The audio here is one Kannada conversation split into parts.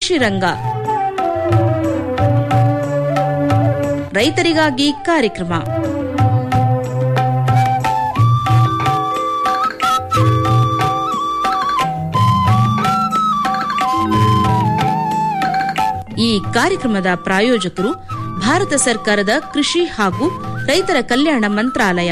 ಕೃಷಿ ರಂಗ ರೈತರಿಗಾಗಿ ಕಾರ್ಯಕ್ರಮ ಈ ಕಾರ್ಯಕ್ರಮದ ಪ್ರಾಯೋಜಕರು ಭಾರತ ಸರ್ಕಾರದ ಕೃಷಿ ಹಾಗೂ ರೈತರ ಕಲ್ಯಾಣ ಮಂತ್ರಾಲಯ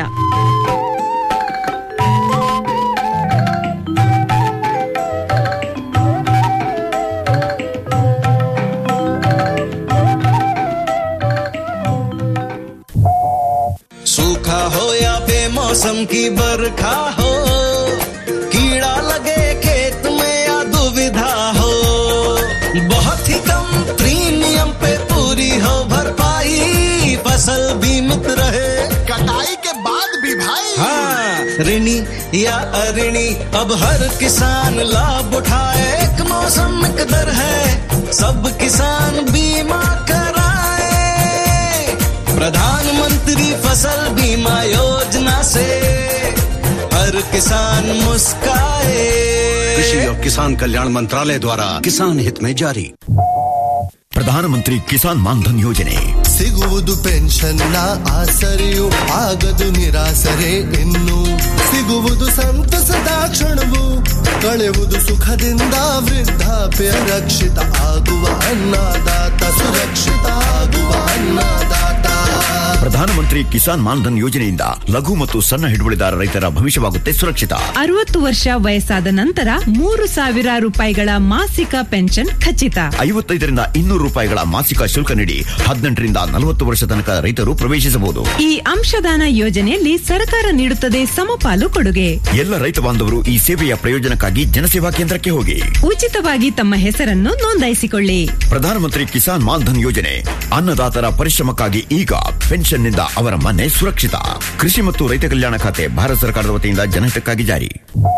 सूखा हो या बेमौसम की बरखा हो कीड़ा लगे खेत में या दुविधा हो बहुत ही कम प्रीमियम पे पूरी हो भरपाई फसल बीमित रहे कटाई के बाद भी भाई हाँ ऋणी या अऋणी अब हर किसान लाभ उठाए एक मौसम एक दर है सब किसान बीमा कराए प्रधानमंत्री फसल बीमा योजना से हर किसान मुस्काए कृषि और किसान कल्याण मंत्रालय द्वारा किसान हित में जारी ಪ್ರಧಾನಮಂತ್ರಿ ಕಿಸಾನ್ ಮಾನ್ಧನ್ ಯೋಜನೆ ಸಿಗುವುದು ಪೆನ್ಷನ್ನ ಆಸರೆಯು ಆಗದು ನಿರಾಸರೆ ಇನ್ನು ಸಿಗುವುದು ಸಂತಸದ ಕ್ಷಣವು ಕಳೆಯುವುದು ಸುಖದಿಂದ ವೃದ್ಧಾಪ್ಯ ರಕ್ಷಿತ ಆಗುವ ಅನ್ನದಾತ ಸುರಕ್ಷಿತ ಆಗುವ ಅನ್ನದಾತ ಪ್ರಧಾನಮಂತ್ರಿ ಕಿಸಾನ್ ಮಾನ್ಧನ್ ಯೋಜನೆಯಿಂದ ಲಘು ಮತ್ತು ಸಣ್ಣ ಹಿಡುವಳಿದಾರ ರೈತರ ಭವಿಷ್ಯವಾಗುತ್ತೆ ಸುರಕ್ಷಿತ ಅರವತ್ತು ವರ್ಷ ವಯಸ್ಸಾದ ನಂತರ ಮೂರು ಸಾವಿರ ರೂಪಾಯಿಗಳ ಮಾಸಿಕ ಪೆನ್ಷನ್ ಖಚಿತ ಐವತ್ತೈದರಿಂದ ಇನ್ನೂರು ರೂಪಾಯಿಗಳ ಮಾಸಿಕ ಶುಲ್ಕ ನೀಡಿ ಹದಿನೆಂಟರಿಂದ ನಲವತ್ತು ವರ್ಷ ತನಕ ರೈತರು ಪ್ರವೇಶಿಸಬಹುದು ಈ ಅಂಶದಾನ ಯೋಜನೆಯಲ್ಲಿ ಸರ್ಕಾರ ನೀಡುತ್ತದೆ ಸಮಪಾಲು ಕೊಡುಗೆ ಎಲ್ಲ ರೈತ ಬಾಂಧವರು ಈ ಸೇವೆಯ ಪ್ರಯೋಜನಕ್ಕಾಗಿ ಜನಸೇವಾ ಕೇಂದ್ರಕ್ಕೆ ಹೋಗಿ ಉಚಿತವಾಗಿ ತಮ್ಮ ಹೆಸರನ್ನು ನೋಂದಾಯಿಸಿಕೊಳ್ಳಿ ಪ್ರಧಾನಮಂತ್ರಿ ಕಿಸಾನ್ ಮಾನ್ಧನ್ ಯೋಜನೆ ಅನ್ನದಾತರ ಪರಿಶ್ರಮಕ್ಕಾಗಿ ಈಗ ಪೆನ್ಷನ್ನಿಂದ ಅವರ ಮನೆ ಸುರಕ್ಷಿತ ಕೃಷಿ ಮತ್ತು ರೈತ ಕಲ್ಯಾಣ ಖಾತೆ ಭಾರತ ಸರ್ಕಾರದ ವತಿಯಿಂದ ಜನಹಿತಕ್ಕಾಗಿ ಜಾರಿ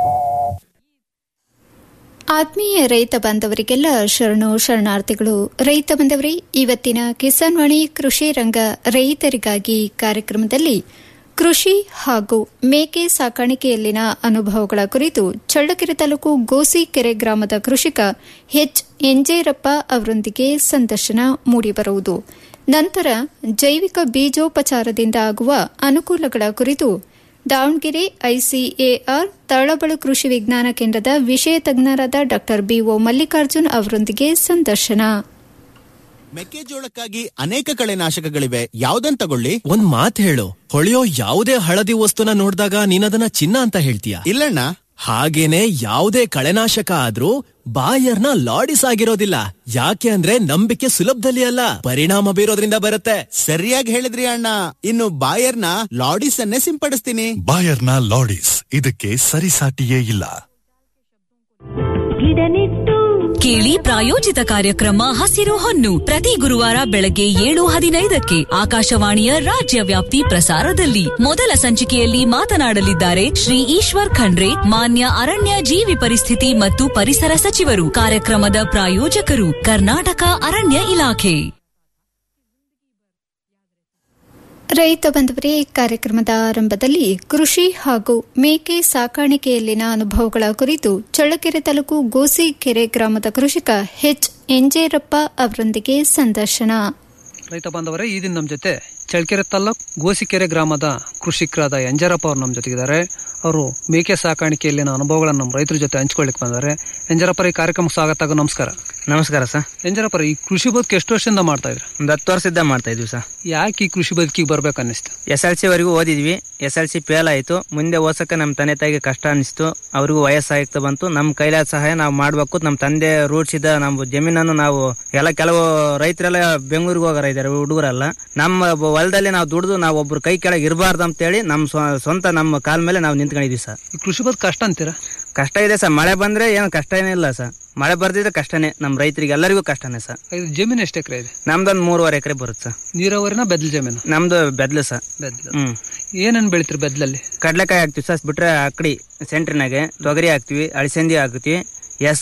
ಆತ್ಮೀಯ ರೈತ ಬಾಂಧವರಿಗೆಲ್ಲ ಶರಣು ಶರಣಾರ್ಥಿಗಳು ರೈತ ಬಾಂಧವರೇ ಇವತ್ತಿನ ಕಿಸಾನ್ ವಾಣಿ ಕೃಷಿ ರಂಗ ರೈತರಿಗಾಗಿ ಕಾರ್ಯಕ್ರಮದಲ್ಲಿ ಕೃಷಿ ಹಾಗೂ ಮೇಕೆ ಸಾಕಾಣಿಕೆಯಲ್ಲಿನ ಅನುಭವಗಳ ಕುರಿತು ಚಳ್ಳಕೆರೆ ತಾಲೂಕು ಗೋಸಿಕೆರೆ ಗ್ರಾಮದ ಕೃಷಿಕ ಎಚ್ ಎಂಜೇರಪ್ಪ ಅವರೊಂದಿಗೆ ಸಂದರ್ಶನ ಮೂಡಿಬರುವುದು ನಂತರ ಜೈವಿಕ ಬೀಜೋಪಚಾರದಿಂದ ಆಗುವ ಅನುಕೂಲಗಳ ಕುರಿತು ದಾವಣಗೆರೆ ಐಸಿಎಆರ್ ತಳಬಳು ಕೃಷಿ ವಿಜ್ಞಾನ ಕೇಂದ್ರದ ವಿಷಯ ತಜ್ಞರಾದ ಡಾ ಬಿಒ ಮಲ್ಲಿಕಾರ್ಜುನ್ ಅವರೊಂದಿಗೆ ಸಂದರ್ಶನ ಮೆಕ್ಕೆಜೋಳಕ್ಕಾಗಿ ಅನೇಕ ಕಳೆನಾಶಕಗಳಿವೆ ಯಾವ್ದನ್ ತಗೊಳ್ಳಿ ಒಂದ್ ಮಾತ್ ಹೇಳು ಹೊಳೆಯೋ ಯಾವುದೇ ಹಳದಿ ವಸ್ತುನ ನೋಡಿದಾಗ ನೀನದನ್ನ ಚಿನ್ನ ಅಂತ ಹೇಳ್ತೀಯ ಇಲ್ಲಣ್ಣ ಹಾಗೇನೆ ಯಾವುದೇ ಕಳೆನಾಶಕ ಆದ್ರೂ ಬಾಯರ್ನ ಲಾಡಿಸ್ ಆಗಿರೋದಿಲ್ಲ ಯಾಕೆ ಅಂದ್ರೆ ನಂಬಿಕೆ ಸುಲಭದಲ್ಲಿ ಅಲ್ಲ ಪರಿಣಾಮ ಬೀರೋದ್ರಿಂದ ಬರುತ್ತೆ ಸರಿಯಾಗಿ ಹೇಳಿದ್ರಿ ಅಣ್ಣ ಇನ್ನು ಬಾಯರ್ನ ಲಾಡಿಸ್ ಅನ್ನೇ ಸಿಂಪಡಿಸ್ತೀನಿ ಬಾಯರ್ನ ಲಾಡಿಸ್ ಇದಕ್ಕೆ ಸರಿಸಾಟಿಯೇ ಇಲ್ಲ ಕೇಳಿ ಪ್ರಾಯೋಜಿತ ಕಾರ್ಯಕ್ರಮ ಹಸಿರು ಹೊನ್ನು ಪ್ರತಿ ಗುರುವಾರ ಬೆಳಗ್ಗೆ ಏಳು ಹದಿನೈದಕ್ಕೆ ಆಕಾಶವಾಣಿಯ ರಾಜ್ಯ ವ್ಯಾಪ್ತಿ ಪ್ರಸಾರದಲ್ಲಿ ಮೊದಲ ಸಂಚಿಕೆಯಲ್ಲಿ ಮಾತನಾಡಲಿದ್ದಾರೆ ಶ್ರೀ ಈಶ್ವರ್ ಖಂಡ್ರೆ ಮಾನ್ಯ ಅರಣ್ಯ ಜೀವಿ ಪರಿಸ್ಥಿತಿ ಮತ್ತು ಪರಿಸರ ಸಚಿವರು ಕಾರ್ಯಕ್ರಮದ ಪ್ರಾಯೋಜಕರು ಕರ್ನಾಟಕ ಅರಣ್ಯ ಇಲಾಖೆ ರೈತ ಬಂಧುವರೇ ಕಾರ್ಯಕ್ರಮದ ಆರಂಭದಲ್ಲಿ ಕೃಷಿ ಹಾಗೂ ಮೇಕೆ ಸಾಕಾಣಿಕೆಯಲ್ಲಿನ ಅನುಭವಗಳ ಕುರಿತು ಚಳ್ಳಕೆರೆ ತಾಲೂಕು ಗೋಸಿಕೆರೆ ಗ್ರಾಮದ ಕೃಷಿಕ ಎಚ್ ಎಂಜೇರಪ್ಪ ಅವರೊಂದಿಗೆ ಸಂದರ್ಶನ ರೈತ ಬಾಂಧವರೇ ಈ ದಿನ ನಮ್ಮ ಜೊತೆ ಚಳ್ಳಕೆರೆ ತಾಲ್ಲೂಕ್ ಗೋಸಿಕೆರೆ ಗ್ರಾಮದ ಕೃಷಿಕರಾದ ಎಂಜರಪ್ಪ ಅವರು ನಮ್ಮ ಜೊತೆಗಿದ್ದಾರೆ ಅವರು ಮೇಕೆ ಸಾಕಾಣಿಕೆಯಲ್ಲಿನ ಅನುಭವಗಳನ್ನು ನಮ್ಮ ರೈತರ ಜೊತೆ ಹಂಚ್ಕೊಳ್ಳಿಕ್ ಬಂದ್ದಾರೆ ಎಂಜರಪ್ಪರ ಈ ಕಾರ್ಯಕ್ರಮಕ್ಕೆ ಸ್ವಾಗತ ಹಾಗೂ ನಮಸ್ಕಾರ ನಮಸ್ಕಾರ ಸರ್ ಎಂಜರಪ್ಪರ ಈ ಕೃಷಿ ಬದುಕು ಎಷ್ಟು ವರ್ಷದಿಂದ ಮಾಡ್ತಾ ಇದ್ರು ಒಂದು ಹತ್ತು ವರ್ಷದಿಂದ ಮಾಡ್ತಾ ಇದ್ವಿ ಸರ್ ಯಾಕೆ ಈ ಕೃಷಿ ಬದುಕಿಗೆ ಬರ್ಬೇಕು ಅನ್ನಿಸ್ತು ಎಸ್ ಎಲ್ ಸಿ ವರೆಗೂ ಓದಿದ್ವಿ ಎಸ್ ಎಲ್ ಸಿ ಫೇಲ್ ಆಯಿತು ಮುಂದೆ ಓದಕ್ಕೆ ನಮ್ಮ ತಂದೆ ತಾಯಿಗೆ ಕಷ್ಟ ಅನಿಸ್ತು ಅವ್ರಿಗೂ ವಯಸ್ಸಾಗ್ತಾ ಬಂತು ನಮ್ಮ ಕೈಲಾದ ಸಹಾಯ ನಾವು ಮಾಡಬೇಕು ನಮ್ಮ ತಂದೆ ರೂಢಿಸಿದ ನಮ್ಮ ಜಮೀನನ್ನು ನಾವು ಎಲ್ಲ ಕೆಲವು ರೈತರೆಲ್ಲ ಬೆಂಗಳೂರಿಗೆ ಹೋಗಾರ ಇದ್ದಾರೆ ಹುಡುಗರೆಲ್ಲ ನಮ್ಮ ಬ- ಹೊಲದಲ್ಲಿ ನಾವು ದುಡಿದು ನಾವು ಒಬ್ರು ಕೈ ಕೆಳಗೆ ಇರಬಾರ್ದು ಅಂತೇಳಿ ನಮ್ಮ ಸ್ವ- ಸ್ವಂತ ನಮ್ಮ ಕಾಲ ಮೇಲೆ ನಾವು ನಿಂತ್ಕೊಂಡಿದ್ವಿ ಸರ್ ಈ ಕೃಷಿ ಬದುಕು ಕಷ್ಟ ಅಂತೀರಾ ಕಷ್ಟ ಇದೆ ಸರ್ ಮಳೆ ಬಂದ್ರೆ ಏನು ಕಷ್ಟ ಏನಿಲ್ಲ ಸರ್ ಮಳೆ ಬರ್ದಿದ್ರೆ ಕಷ್ಟನೇ ನಮ್ಮ ರೈತರಿಗೆ ಎಲ್ಲರಿಗೂ ಕಷ್ಟನೇ ಸರ್ ಇದು ಜಮೀನು ಎಷ್ಟು ಎಕರೆ ಇದೆ ನಮ್ದೊಂದು ಮೂರುವರೆ ಎಕರೆ ಬರುತ್ತೆ ಸರ್ ನೀರಾವರಿನ ಬೆದ್ಲ ಜಮೀನು ನಮ್ದು ಬೆದ್ಲು ಸರ್ ಬೆದ್ಲು ಹ್ಮ್ ಏನೇನ್ ಬೆಳಿತೀರಿ ಬೆದ್ಲಲ್ಲಿ ಕಡ್ಲೆಕಾಯಿ ಹಾಕ್ತಿವಿ ಸರ್ ಬಿಟ್ರೆ ಅಕ್ಕಡಿ ಸೆಂಟ್ರಿನಾಗೆ ತೊಗರಿ ಹಾಕ್ತಿವಿ ಅಳಸಂದಿ ಹಾಕ್ತಿವಿ ಹೆಸರು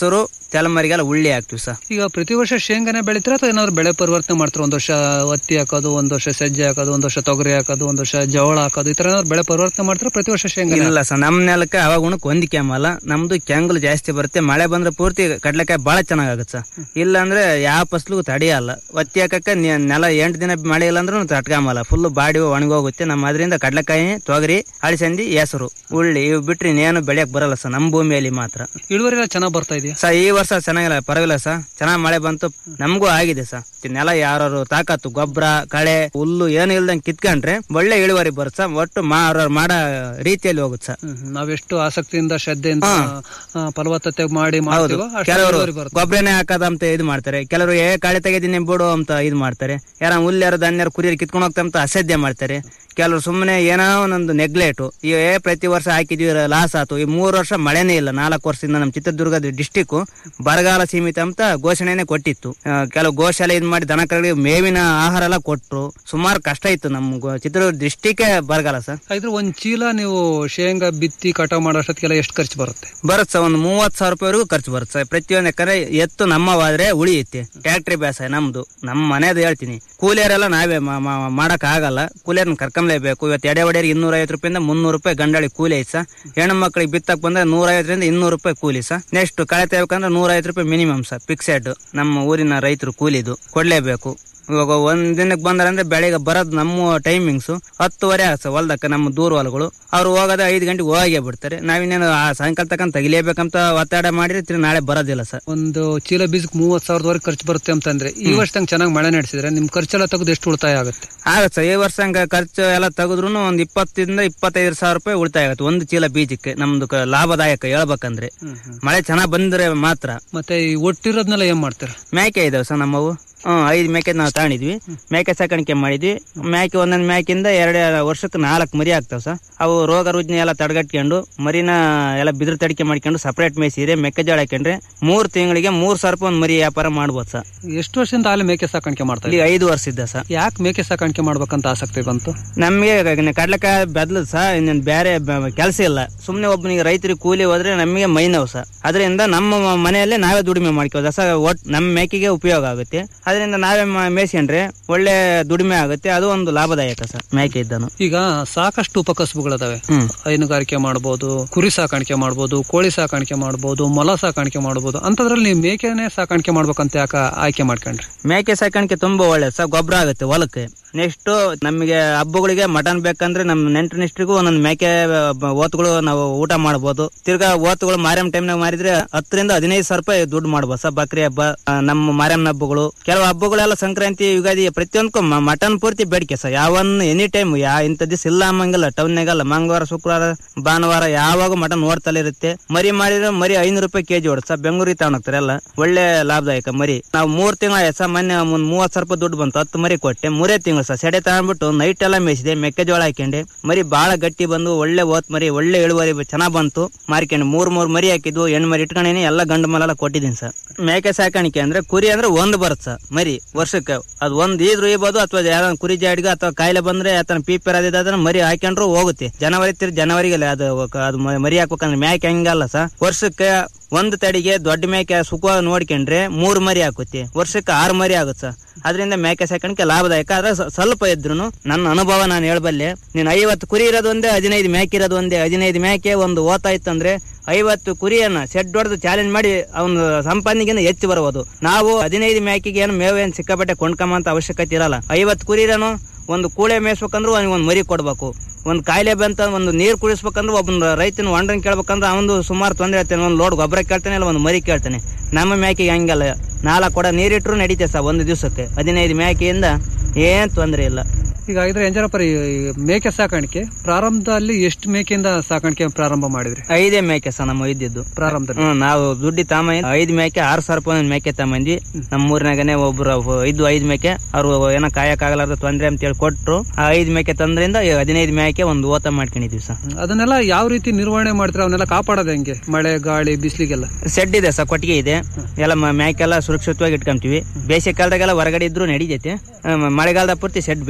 ತಲೆಮಾರಿಗೆಲ್ಲ ಉಳ್ಳಿ ಹಾಕ್ತಿವಿ ಸರ್ ಈಗ ಪ್ರತಿ ವರ್ಷ ಶೇಂಗಾನೆ ಬೆಳಿತೀರಾ ಅಥವಾ ಏನಾದ್ರು ಬೆಳೆ ಪರಿವರ್ತನೆ ಮಾಡ್ತಾರೆ ಒಂದ್ ವರ್ಷ ಹತ್ತಿ ಹಾಕೋದು ಒಂದ್ ವರ್ಷ ಸಜ್ಜೆ ಹಾಕೋದು ಒಂದ್ ವರ್ಷ ತೊಗರಿ ಹಾಕೋದು ಒಂದ್ ವರ್ಷ ಜೋಳ ಹಾಕೋದು ಈ ತರ ಏನಾದ್ರು ಬೆಳೆ ಪರಿವರ್ತನೆ ಮಾಡ್ತಾರೆ ಪ್ರತಿ ವರ್ಷ ಶೇಂಗಾ ಇಲ್ಲ ಸರ್ ನಮ್ ನೆಲಕ್ಕೆ ಅವಾಗ ಉಣಕ್ ಹೊಂದಿಕೆ ಆಮಲ್ಲ ನಮ್ದು ಕೆಂಗಲ್ ಜಾಸ್ತಿ ಬರುತ್ತೆ ಮಳೆ ಬಂದ್ರೆ ಪೂರ್ತಿ ಕಡ್ಲೆಕಾಯಿ ಬಹಳ ಚೆನ್ನಾಗತ್ತೆ ಸರ್ ಇಲ್ಲ ಅಂದ್ರೆ ಯಾವ ಫಸ್ಲು ತಡೆಯಲ್ಲ ಒತ್ತಿ ಹಾಕಕ್ಕೆ ನೆ- ನೆಲ ಎಂಟು ದಿನ ಮಳೆ ಇಲ್ಲ ಅಂದ್ರೂ ತಟ್ಕಾಮಲ್ಲ ಫುಲ್ ಬಾಡಿ ಒಣಗೋಗುತ್ತೆ ನಮ್ಮ ಅದರಿಂದ ಕಡ್ಲೆಕಾಯಿ ತೊಗರಿ ಅಳಿಸಂದಿ ಹೆಸರು ಉಳ್ಳಿ ಇವು ಬಿಟ್ರೆ ಇನ್ನೇನು ಬೆಳೆಯಕ್ ಬರಲ್ಲ ಸರ್ ನಮ್ಮ ಭೂಮಿಯಲ್ಲಿ ಮಾತ್ರ ಇಳುವರಿ ಎಲ್ಲ ಚೆನ್ನಾಗ್ ಬರ್ತಾ ಇದೆಯಾ ಸರ್ ಈ ವರ್ಷ ಚೆನ್ನಾಗಿಲ್ಲ ಪರವಾಗಿಲ್ಲ ಸರ್ ಚೆನ್ನಾಗ್ ಮಳೆ ಬಂತು ನಮಗೂ ಆಗಿದೆ ಸರ್ ಈ ನೆಲ ಯಾರು ತಾಕತ್ತು ಗೊಬ್ಬರ ಕಳೆ ಹುಲ್ಲು ಏನು ಇಲ್ದಂಗೆ ಕಿತ್ಕೊಂಡ್ರೆ ಒಳ್ಳೆ ಇಳುವರಿ ಬರುತ್ತೆ ಸರ್ ಒಟ್ಟು ಮಾರೋರ್ ಮಾಡೋ ರೀತಿಯಲ್ಲಿ ಹೋಗುತ್ತೆ ಸರ್ ನಾವೆಷ್ಟು ಆಸಕ್ತಿಯಿಂದ ಶ್ರದ್ಧೆಯಿಂದ ಆ, ಫಲವತ್ತತೆ ಮಾಡಿ ಹೌದು ಮಾಡ್ತೀವೋ ಅಷ್ಟು ಕೆಲವರು ಇಳುವರಿ ಬರುತ್ತೆ ಗೊಬ್ಬರನೇ ಹಾಕದಂತ ಇದು ಮಾಡ್ತಾರೆ ಕೆಲವರು ಏ ಕಾಳೆ ತೆಗೆದಿನಿ ಬಿಡು ಅಂತ ಇದು ಮಾಡ್ತಾರೆ ಯಾರ ಹುಲ್ಲಾರು ಧಾನ್ಯರು ಕುರಿಯರು ಕಿತ್ಕೊಂಡು ಹೋಗ್ತಾ ಅಂತ ಅಸಾಧ್ಯ ಮಾಡ್ತಾರೆ ಕೆಲವರು ಸುಮ್ಮನೆ ಏನೋ ಒಂದೊಂದು ನೆಗ್ಲೆಟು ಈ ಏ ಪ್ರತಿ ವರ್ಷ ಹಾಕಿದ್ವಿ ಲಾಸ್ ಆತು ಈ ಮೂರು ವರ್ಷ ಮಳೆನೇ ಇಲ್ಲ ನಾಲ್ಕು ವರ್ಷದಿಂದ ನಮ್ಮ ಚಿತ್ರದುರ್ಗದ ಡಿಸ್ಟಿಕ್ ಬರಗಾಲ ಸೀಮಿತ ಅಂತ ಘೋಷಣೆನೆ ಕೊಟ್ಟಿತ್ತು ಆ, ಕೆಲವು ಗೋಶಾಲೆ ಇದು ಮಾಡಿ ದನಕರುಗಳಿಗೆ ಮೇವಿನ ಆಹಾರ ಎಲ್ಲ ಕೊಟ್ರು ಸುಮಾರು ಕಷ್ಟ ಇತ್ತು ನಮ್ಮ ಗೋ- ಚಿತ್ರದುರ್ಗ ಡಿಸ್ಟಿಕ್ ಬರಗಾಲ ಸರ್ ಹಾಗಿದ್ರೆ ಒಂದ್ ಚೀಲ ನೀವು ಶೇಂಗಾ ಬಿತ್ತಿ ಕಟಾವ್ ಮಾಡೋ ಅಷ್ಟೊತ್ತಿಗೆಲ್ಲ ಎಷ್ಟು ಖರ್ಚು ಬರುತ್ತೆ ಬರುತ್ತೆ ಸರ್ ಒಂದು ಮೂವತ್ತು ಸಾವಿರ ರೂಪಾಯಿವರೆಗೂ ಖರ್ಚು ಬರುತ್ತೆ ಸರ್ ಪ್ರತಿಯೊಂದು ಎಕರೆ ಎತ್ತು ನಮ್ಮವಾದ್ರೆ ಉಳಿಯುತ್ತೆ ಟ್ಯಾಕ್ಟ್ರಿ ಬೇಸಾಯ ನಮ್ದು ನಮ್ಮ ಮನೆಯದು ಹೇಳ್ತೀನಿ ಕೂಲಿಯರೆಲ್ಲ ನಾವೇ ಮಾಡಕ್ ಆಗಲ್ಲ ಕೂಲಿಯರ್ನ ಕರ್ಕೊಂಬ್ಲೇಬೇಕು ಇವತ್ತು ಎಡೆ ಒಡೆಯರಿಗೆ ಇನ್ನೂರ ಐವತ್ತು ರೂಪಾಯಿಂದ ಮುನ್ನೂರು ರೂಪಾಯಿ ಗಂಡಳಿ ಕೂಲಿ ಐತೆ ಸರ್ ಹೆಣ್ಣು ಮಕ್ಕಳಿಗೆ ಬಿತ್ತಕ್ ಬಂದ್ರೆ ನೂರ ಐವತ್ತರಿಂದ ಇನ್ನೂರು ರೂಪಾಯಿ ಕೂಲಿ ಸರ್ ನೆಕ್ಸ್ಟ್ ಕಳೆ ತೆಗಿಬೇಕಂದ್ರೆ ನೂರ ಐವತ್ತು ರೂಪಾಯಿ ಮಿನಿಮಮ್ ಸರ್ ಫಿಕ್ಸೆಡ್ ನಮ್ಮ ಊರಿನ ರೈತರು ಕೂಲಿದು ಕೊಡ್ಲೇಬೇಕು ಇವಾಗ ಒಂದ್ ದಿನಕ್ಕೆ ಬಂದ್ರಂದ್ರೆ ಬೆಳಿಗ್ಗೆ ಬರೋದು ನಮ್ಮ ಟೈಮಿಂಗ್ಸ್ ಹತ್ತುವರೆ ಆಗುತ್ತೆ ಹೊಲ್ದಕ್ಕೆ ನಮ್ಮ ದೂರ ಹೊಲಗಳು ಅವ್ರು ಹೋಗೋದೇ ಐದು ಗಂಟೆಗೆ ಹೋಗೇ ಬಿಡ್ತಾರೆ ನಾವಿನ್ನೇನು ಆ ಸಾಯಂಕಾಲ ತಕ್ಕ ತೆಗಿಲೇಬೇಕಂತ ಒತ್ತಡ ಮಾಡಿದ್ರೆ ತಿರ್ಗಿ ನಾಳೆ ಬರೋದಿಲ್ಲ ಸರ್ ಒಂದು ಚೀಲ ಬೀಜಕ್ಕೆ ಮೂವತ್ ಸಾವಿರದವರೆಗೆ ಖರ್ಚು ಬರುತ್ತೆ ಅಂತಂದ್ರೆ ಈ ವರ್ಷದಂಗೆ ಚೆನ್ನಾಗಿ ಮಳೆ ನಡೆಸಿದ್ರೆ ನಿಮ್ ಖರ್ಚೆಲ್ಲ ತೆಗೆದು ಎಷ್ಟು ಉಳಿತಾಯ ಆಗುತ್ತೆ ಆಗತ್ತೆ ಸರ್ ಈ ವರ್ಷ ಹಂಗ ಖರ್ಚು ಎಲ್ಲ ತೆಗೆದ್ರು ಒಂದ್ ಇಪ್ಪತ್ತರಿಂದ ಇಪ್ಪತ್ತೈದು ಸಾವಿರ ರೂಪಾಯಿ ಉಳಿತಾಯ ಆಗುತ್ತೆ ಒಂದು ಚೀಲ ಬೀಜಕ್ಕೆ ನಮ್ದು ಕ- ಲಾಭದಾಯಕ ಹೇಳ್ಬೇಕಂದ್ರೆ ಮಳೆ ಚೆನ್ನಾಗ್ ಬಂದ್ರೆ ಮಾತ್ರ ಮತ್ತೆ ಈ ಒಟ್ಟಿರೋದ್ನೆಲ್ಲ ಏನ್ ಮಾಡ್ತಾರೆ ಮೇಕೆ ಇದಾವೆ ಸರ್ ನಮ್ಮವು ಹ್ಮ್ ಐದು ಮೇಕೆ ನಾವು ತಗೊಂಡಿದ್ವಿ ಮೇಕೆ ಸಾಕಾಣಿಕೆ ಮಾಡಿದ್ವಿ ಮೇಕೆ ಒಂದೊಂದು ಮೇಕೆಯಿಂದ ಎರಡು ವರ್ಷಕ್ಕೆ ನಾಲ್ಕು ಮರಿ ಆಗ್ತಾವ ಸರ್ ಅವು ರೋಗ ರುಜಿನ ಎಲ್ಲ ತಡೆಗಟ್ಕೊಂಡು ಮರಿನ ಎಲ್ಲ ಬಿದಿರು ತಡಿಕೆ ಮಾಡ್ಕೊಂಡು ಸಪರೇಟ್ ಮೇಯಿಸಿದ್ರೆ ಮೆಕ್ಕೆಜೋಳ ಹಾಕೊಂಡ್ರೆ ಮೂರ್ ತಿಂಗಳಿಗೆ ಮೂರ್ ಸಾವಿರ ರೂಪಾಯಿ ಒಂದು ಮರಿ ವ್ಯಾಪಾರ ಮಾಡ್ಬೋದು ಸರ್ ಎಷ್ಟು ವರ್ಷದಿಂದ ಅಲ್ಲಿ ಮೇಕೆ ಸಾಕಾಣಿಕೆ ಮಾಡ್ತಾ ಇಲ್ಲಿ ಐದು ವರ್ಷ ಇದ್ದ ಸರ್ ಯಾಕೆ ಮೇಕೆ ಸಾಕಾಣಿಕೆ ಮಾಡ್ಬೇಕಂತ ಆಸಕ್ತಿ ಬಂತು ನಮಗೆ ಕಡ್ಲೆಕಾಯಿ ಬೆದ್ಲು ಸಹ ಇನ್ನೇನು ಬೇರೆ ಕೆಲಸ ಇಲ್ಲ ಸುಮ್ಮನೆ ಒಬ್ಬನಿಗೆ ರೈತರಿಗೆ ಕೂಲಿ ಹೋದ್ರೆ ನಮಗೆ ಮೈ ನೋವು ಸಹ ಅದರಿಂದ ನಮ್ಮ ಮ- ಮನೆಯಲ್ಲೇ ನಾವೇ ದುಡಿಮೆ ಮಾಡ್ಕೋದು ಸಹ ಒಟ್ ನಮ್ಮ ಮೇಕೆಗೆ ಉಪಯೋಗ ಆಗುತ್ತೆ ಅದರಿಂದ ನಾವೇ ಮ- ಮೇಯ್ಸ್ಕೊಂಡ್ರೆ ಒಳ್ಳೆ ದುಡಿಮೆ ಆಗುತ್ತೆ ಅದು ಒಂದು ಲಾಭದಾಯಕ ಸರ್ ಮೇಕೆ ಇದ್ದನು ಈಗ ಸಾಕಷ್ಟು ಉಪಕಸಬುಗಳಿದಾವೆ ಹೈನುಗಾರಿಕೆ ಮಾಡಬಹುದು ಕುರಿ ಸಾಕಾಣಿಕೆ ಮಾಡಬಹುದು ಕೋಳಿ ಸಾಕಾಣಿಕೆ ಮಾಡಬಹುದು ಮೊಲ ಸಾಕಾಣಿಕೆ ಮಾಡಬಹುದು ಅಂತದ್ರಲ್ಲಿ ನೀವು ಮೇಕೆನೆ ಸಾಕಾಣಿಕೆ ಮಾಡ್ಬೇಕಂತ ಯಾಕ ಆಯ್ಕೆ ಮಾಡ್ಕೊಂಡ್ರಿ ಮೇಕೆ ಸಾಕಾಣಿಕೆ ತುಂಬಾ ಒಳ್ಳೆ ಸರ್ ಗೊಬ್ಬರ ಆಗುತ್ತೆ ಹೊಲಕ್ಕೆ ನೆಕ್ಸ್ಟ್ ನಮಗೆ ಹಬ್ಬಗಳಿಗೆ ಮಟನ್ ಬೇಕಂದ್ರೆ ನಮ್ಮ ನೆಂಟು ನಿಷ್ಟ್ರಿಗೂ ಒಂದೊಂದು ಮೇಕೆ ಬ- ಓತ್ಗಳು ನಾವು ಊಟ ಮಾಡ್ಬೋದು ತಿರ್ಗಾ ಓತ್ಗಳು ಮಾರಿಯಮ್ಮ ಟೈಮ್ನಾಗ ಮಾರಿದ್ರೆ ಹತ್ತರಿಂದ ಹದಿನೈದು ಸಾವಿರ ರೂಪಾಯಿ ದುಡ್ಡು ಮಾಡ್ಬೋದು ಸರ್ ಬಕ್ರಿ ಹಬ್ಬ ಆ, ನಮ್ಮ ಮಾರಿಯಮ್ಮನ ಹಬ್ಬಗಳು ಕೆಲವು ಹಬ್ಬಗಳೆಲ್ಲ ಸಂಕ್ರಾಂತಿ ಯುಗಾದಿ ಪ್ರತಿಯೊಂದಕ್ಕೂ ಮ- ಮಟನ್ ಪೂರ್ತಿ ಬೇಡಿಕೆ ಸರ್ ಯಾವನ್ ಎನಿ ಟೈಮ್ ಯಾ ಇಂಥ ದಿವಸ ಇಲ್ಲ ಅನ್ನಂಗಿಲ್ಲ ಟೌನ್ನಾಗಲ್ಲ ಮಂಗಳವಾರ ಶುಕ್ರವಾರ ಭಾನುವಾರ ಯಾವಾಗ ಮಟನ್ ಓಡ್ತಲೇ ಇರುತ್ತೆ ಮರಿ ಮಾಡಿದ್ರೆ ಮರಿ ಐನೂರು ರೂಪಾಯಿ ಕೆಜಿ ಹೊಡ್ ಸರ್ ಬೆಂಗಳೂರಿಗೆ ತಗೊಂಡೋಗ್ತಾರೆ ಎಲ್ಲ ಒಳ್ಳೆ ಲಾಭದಾಯಕ ಮರಿ ನಾವು ಮೂರ್ ತಿಂಗಳ ಸರ್ ಮೊನ್ನೆ ಒಂದ್ ಮೂವತ್ ಸಾವಿರ ರೂಪಾಯಿ ದುಡ್ಡು ಬಂತು ಹತ್ತು ಮರಿ ಕೊಟ್ಟೆ ಮೂರೇ ತಿಂಗಳು ಸರ್ ಸೆಡೆ ತಗೊಂಡ್ಬಿಟ್ಟು ನೈಟ್ ಎಲ್ಲ ಮೇಯಿಸಿದೆ ಮೆಕ್ಕೆಜೋಳ ಹಾಕೊಂಡೆ ಮರಿ ಬಾಳ ಗಟ್ಟಿ ಬಂದು ಒಳ್ಳೆ ಓತ್ ಮರಿ ಒಳ್ಳೆ ಇಳುವರಿ ಚೆನ್ನಾಗ್ ಬಂತು ಮಾರ್ಕೊಂಡು ಮೂರ್ ಮೂರ್ ಮರಿ ಹಾಕಿದ್ವು ಹೆಣ್ಣು ಮರಿ ಇಟ್ಕೊಂಡೇನಿ ಎಲ್ಲ ಗಂಡು ಮಲೆಲ್ಲ ಕೊಟ್ಟಿದ್ದೀನಿ ಸರ್ ಮೇಕೆ ಸಾಕಾಣಿಕೆ ಅಂದ್ರೆ ಕುರಿ ಅಂದ್ರೆ ಒಂದ್ ಬರುತ್ತೆ ಸರ್ ಮರಿ ವರ್ಷಕ್ಕೆ ಅದು ಒಂದ್ ಈದ್ರು ಇರ್ಬೋದು ಅಥವಾ ಯಾವ್ದೋ ಕುರಿ ಜಾಡಿಗೆ ಅಥವಾ ಕಾಯಿಲೆ ಬಂದ್ರೆ ಅಥವಾ ಪೀಪರ್ ಅದಿದ್ರೆ ಮರಿ ಹಾಕೊಂಡ್ರು ಹೋಗುತ್ತೆ ಜನವರಿ ತಿರ್ ಜನವರಿಗೆ ಅದು ಅದು ಮ- ಮರಿ ಹಾಕ್ಬೇಕಂದ್ರೆ ಮೇಕೆ ಹಂಗಲ್ಲ ಸರ್ ವರ್ಷಕ್ಕೆ ಒಂದ್ ತಡಿಗೆ ದೊಡ್ಡ ಮೇಕೆ ಸುಖವಾಗಿ ನೋಡ್ಕೊಂಡ್ರೆ ಮೂರ್ ಮರಿ ಹಾಕುತ್ತೆ ವರ್ಷಕ್ಕೆ ಆರು ಮರಿ ಆಗುತ್ತೆ ಸರ್ ಅದರಿಂದ ಮೇಕೆ ಸಾಕಾಣಿಕೆ ಲಾಭದಾಯಕ ಆದ್ರೆ ಸ- ಸ್ವಲ್ಪ ಇದ್ರು ನನ್ನ ಅನುಭವ ನಾನು ಹೇಳ್ಬಲ್ಲೆ ನೀನ್ ಐವತ್ತು ಕುರಿ ಇರೋದು ಒಂದೇ ಹದಿನೈದು ಮೇಕೆ ಇರೋದು ಒಂದೇ ಹದಿನೈದು ಮೇಕೆ ಒಂದು ಓತ ಇತ್ತಂದ್ರೆ ಐವತ್ತು ಕುರಿಯನ್ನ ಸೆಡ್ ಹೊಡೆದು ಚಾಲೆಂಜ್ ಮಾಡಿ ಅವನು ಸಂಪಾದನೆಗಿಂತ ಹೆಚ್ಚು ಬರಬಹುದು ನಾವು ಹದಿನೈದು ಮೇಕೆಗೆ ಏನು ಮೇವು ಏನು ಸಿಕ್ಕಾಪಟ್ಟೆ ಕೊಂಡ್ಕೊಂಬಂತ ಅವಶ್ಯಕತೆ ಇರಲ್ಲ ಐವತ್ತು ಕುರಿ ಇರೋನು ಒಂದು ಕೂಳೆ ಮೇಯಿಸ್ಬೇಕಂದ್ರೆ ಅವ್ನಿಗೆ ಒಂದು ಮರಿ ಕೊಡ್ಬೇಕು ಒಂದು ಕಾಯಿಲೆ ಬಂತ ಒಂದು ನೀರು ಕುಡಿಸ್ಬೇಕಂದ್ರೆ ಒಬ್ಬನ ರೈತನ ಹೊಂಡನ್ ಕೇಳ್ಬೇಕಂದ್ರೆ ಅವನು ಸುಮಾರು ತೊಂದರೆ ಆಗ್ತಾನೆ ಒಂದು ಲೋಡ್ ಗೊಬ್ಬರ ಕೇಳ್ತಾನೆ ಇಲ್ಲ ಒಂದು ಮರಿ ಕೇಳ್ತಾನೆ ನಮ್ಮ ಮೇಕೆಗೆ ಹಂಗಲ್ಲ ನಾಲ್ಕು ಕೊಡ ನೀರಿಟ್ರು ನಡೀತೆ ಸರ್ ಒಂದು ದಿವಸಕ್ಕೆ ಹದಿನೈದು ಮೇಕೆಯಿಂದ ಏನ್ ತೊಂದರೆ ಇಲ್ಲ ಈಗ ಇದ್ರೆ ಎಂಜರಪ್ಪ ಈ ಮೇಕೆ ಸಾಕಾಣಿಕೆ ಪ್ರಾರಂಭದಲ್ಲಿ ಎಷ್ಟು ಮೇಕೆಯಿಂದ ಸಾಕಾಣಿಕೆ ಪ್ರಾರಂಭ ಮಾಡಿದ್ರಿ ಐದೇ ಮೇಕೆ ಸರ್ ನಮ್ಮ ಇದ್ದಿದ್ದು ಪ್ರಾರಂಭದಲ್ಲಿ ಹ್ಮ್ ನಾವು ದುಡ್ಡಿ ತಾಮ ಐದ್ ಮೇಕೆ ಆರ್ ಸಾವಿರ ರೂಪಾಯಿ ಒಂದ್ ಮೇಕೆ ತಗೊಂಬಂದ್ವಿ ನಮ್ಮ ಊರಿನಾಗನೆ ಒಬ್ರು ಇದ್ದು ಐದ್ ಮೇಕೆ ಅವ್ರು ಏನೋ ಕಾಯಕ್ಕಾಗಲಾರ್ದ ತೊಂದ್ರೆ ಅಂತ ಹೇಳಿ ಕೊಟ್ರು ಆ ಐದ್ ಮೇಕೆ ತಂದ್ರಿಂದ ಈ ಹದಿನೈದು ಮೇಕೆ ಒಂದು ಓತ ಮಾಡ್ಕೊಂಡಿದ್ವಿ ಸರ್ ಅದನ್ನೆಲ್ಲ ಯಾವ ರೀತಿ ನಿರ್ವಹಣೆ ಮಾಡ್ತೀರಾ ಅವನ್ನೆಲ್ಲ ಕಾಪಾಡೋದು ಹೆಂಗೆ ಮಳೆ ಗಾಳಿ ಬಿಸಿಲಿಗೆಲ್ಲ ಸೆಡ್ ಇದೆ ಸರ್ ಕೊಟ್ಟಿಗೆ ಇದೆ ಎಲ್ಲ ಮ- ಮೇಕೆಲ್ಲ ಸುರಕ್ಷಿತವಾಗಿ ಇಟ್ಕೊಂತೀವಿ ಬೇಸಿಗೆ ಕಾಲದಾಗೆಲ್ಲ ಹೊರಗಡೆ ಇದ್ರು ನಡೀತೈತೆ ಆ, ಮ- ಮಳೆಗಾಲದ ಪೂರ್ತಿ ಸೆಡ್ ಬೇಕೇ ಬೇಕು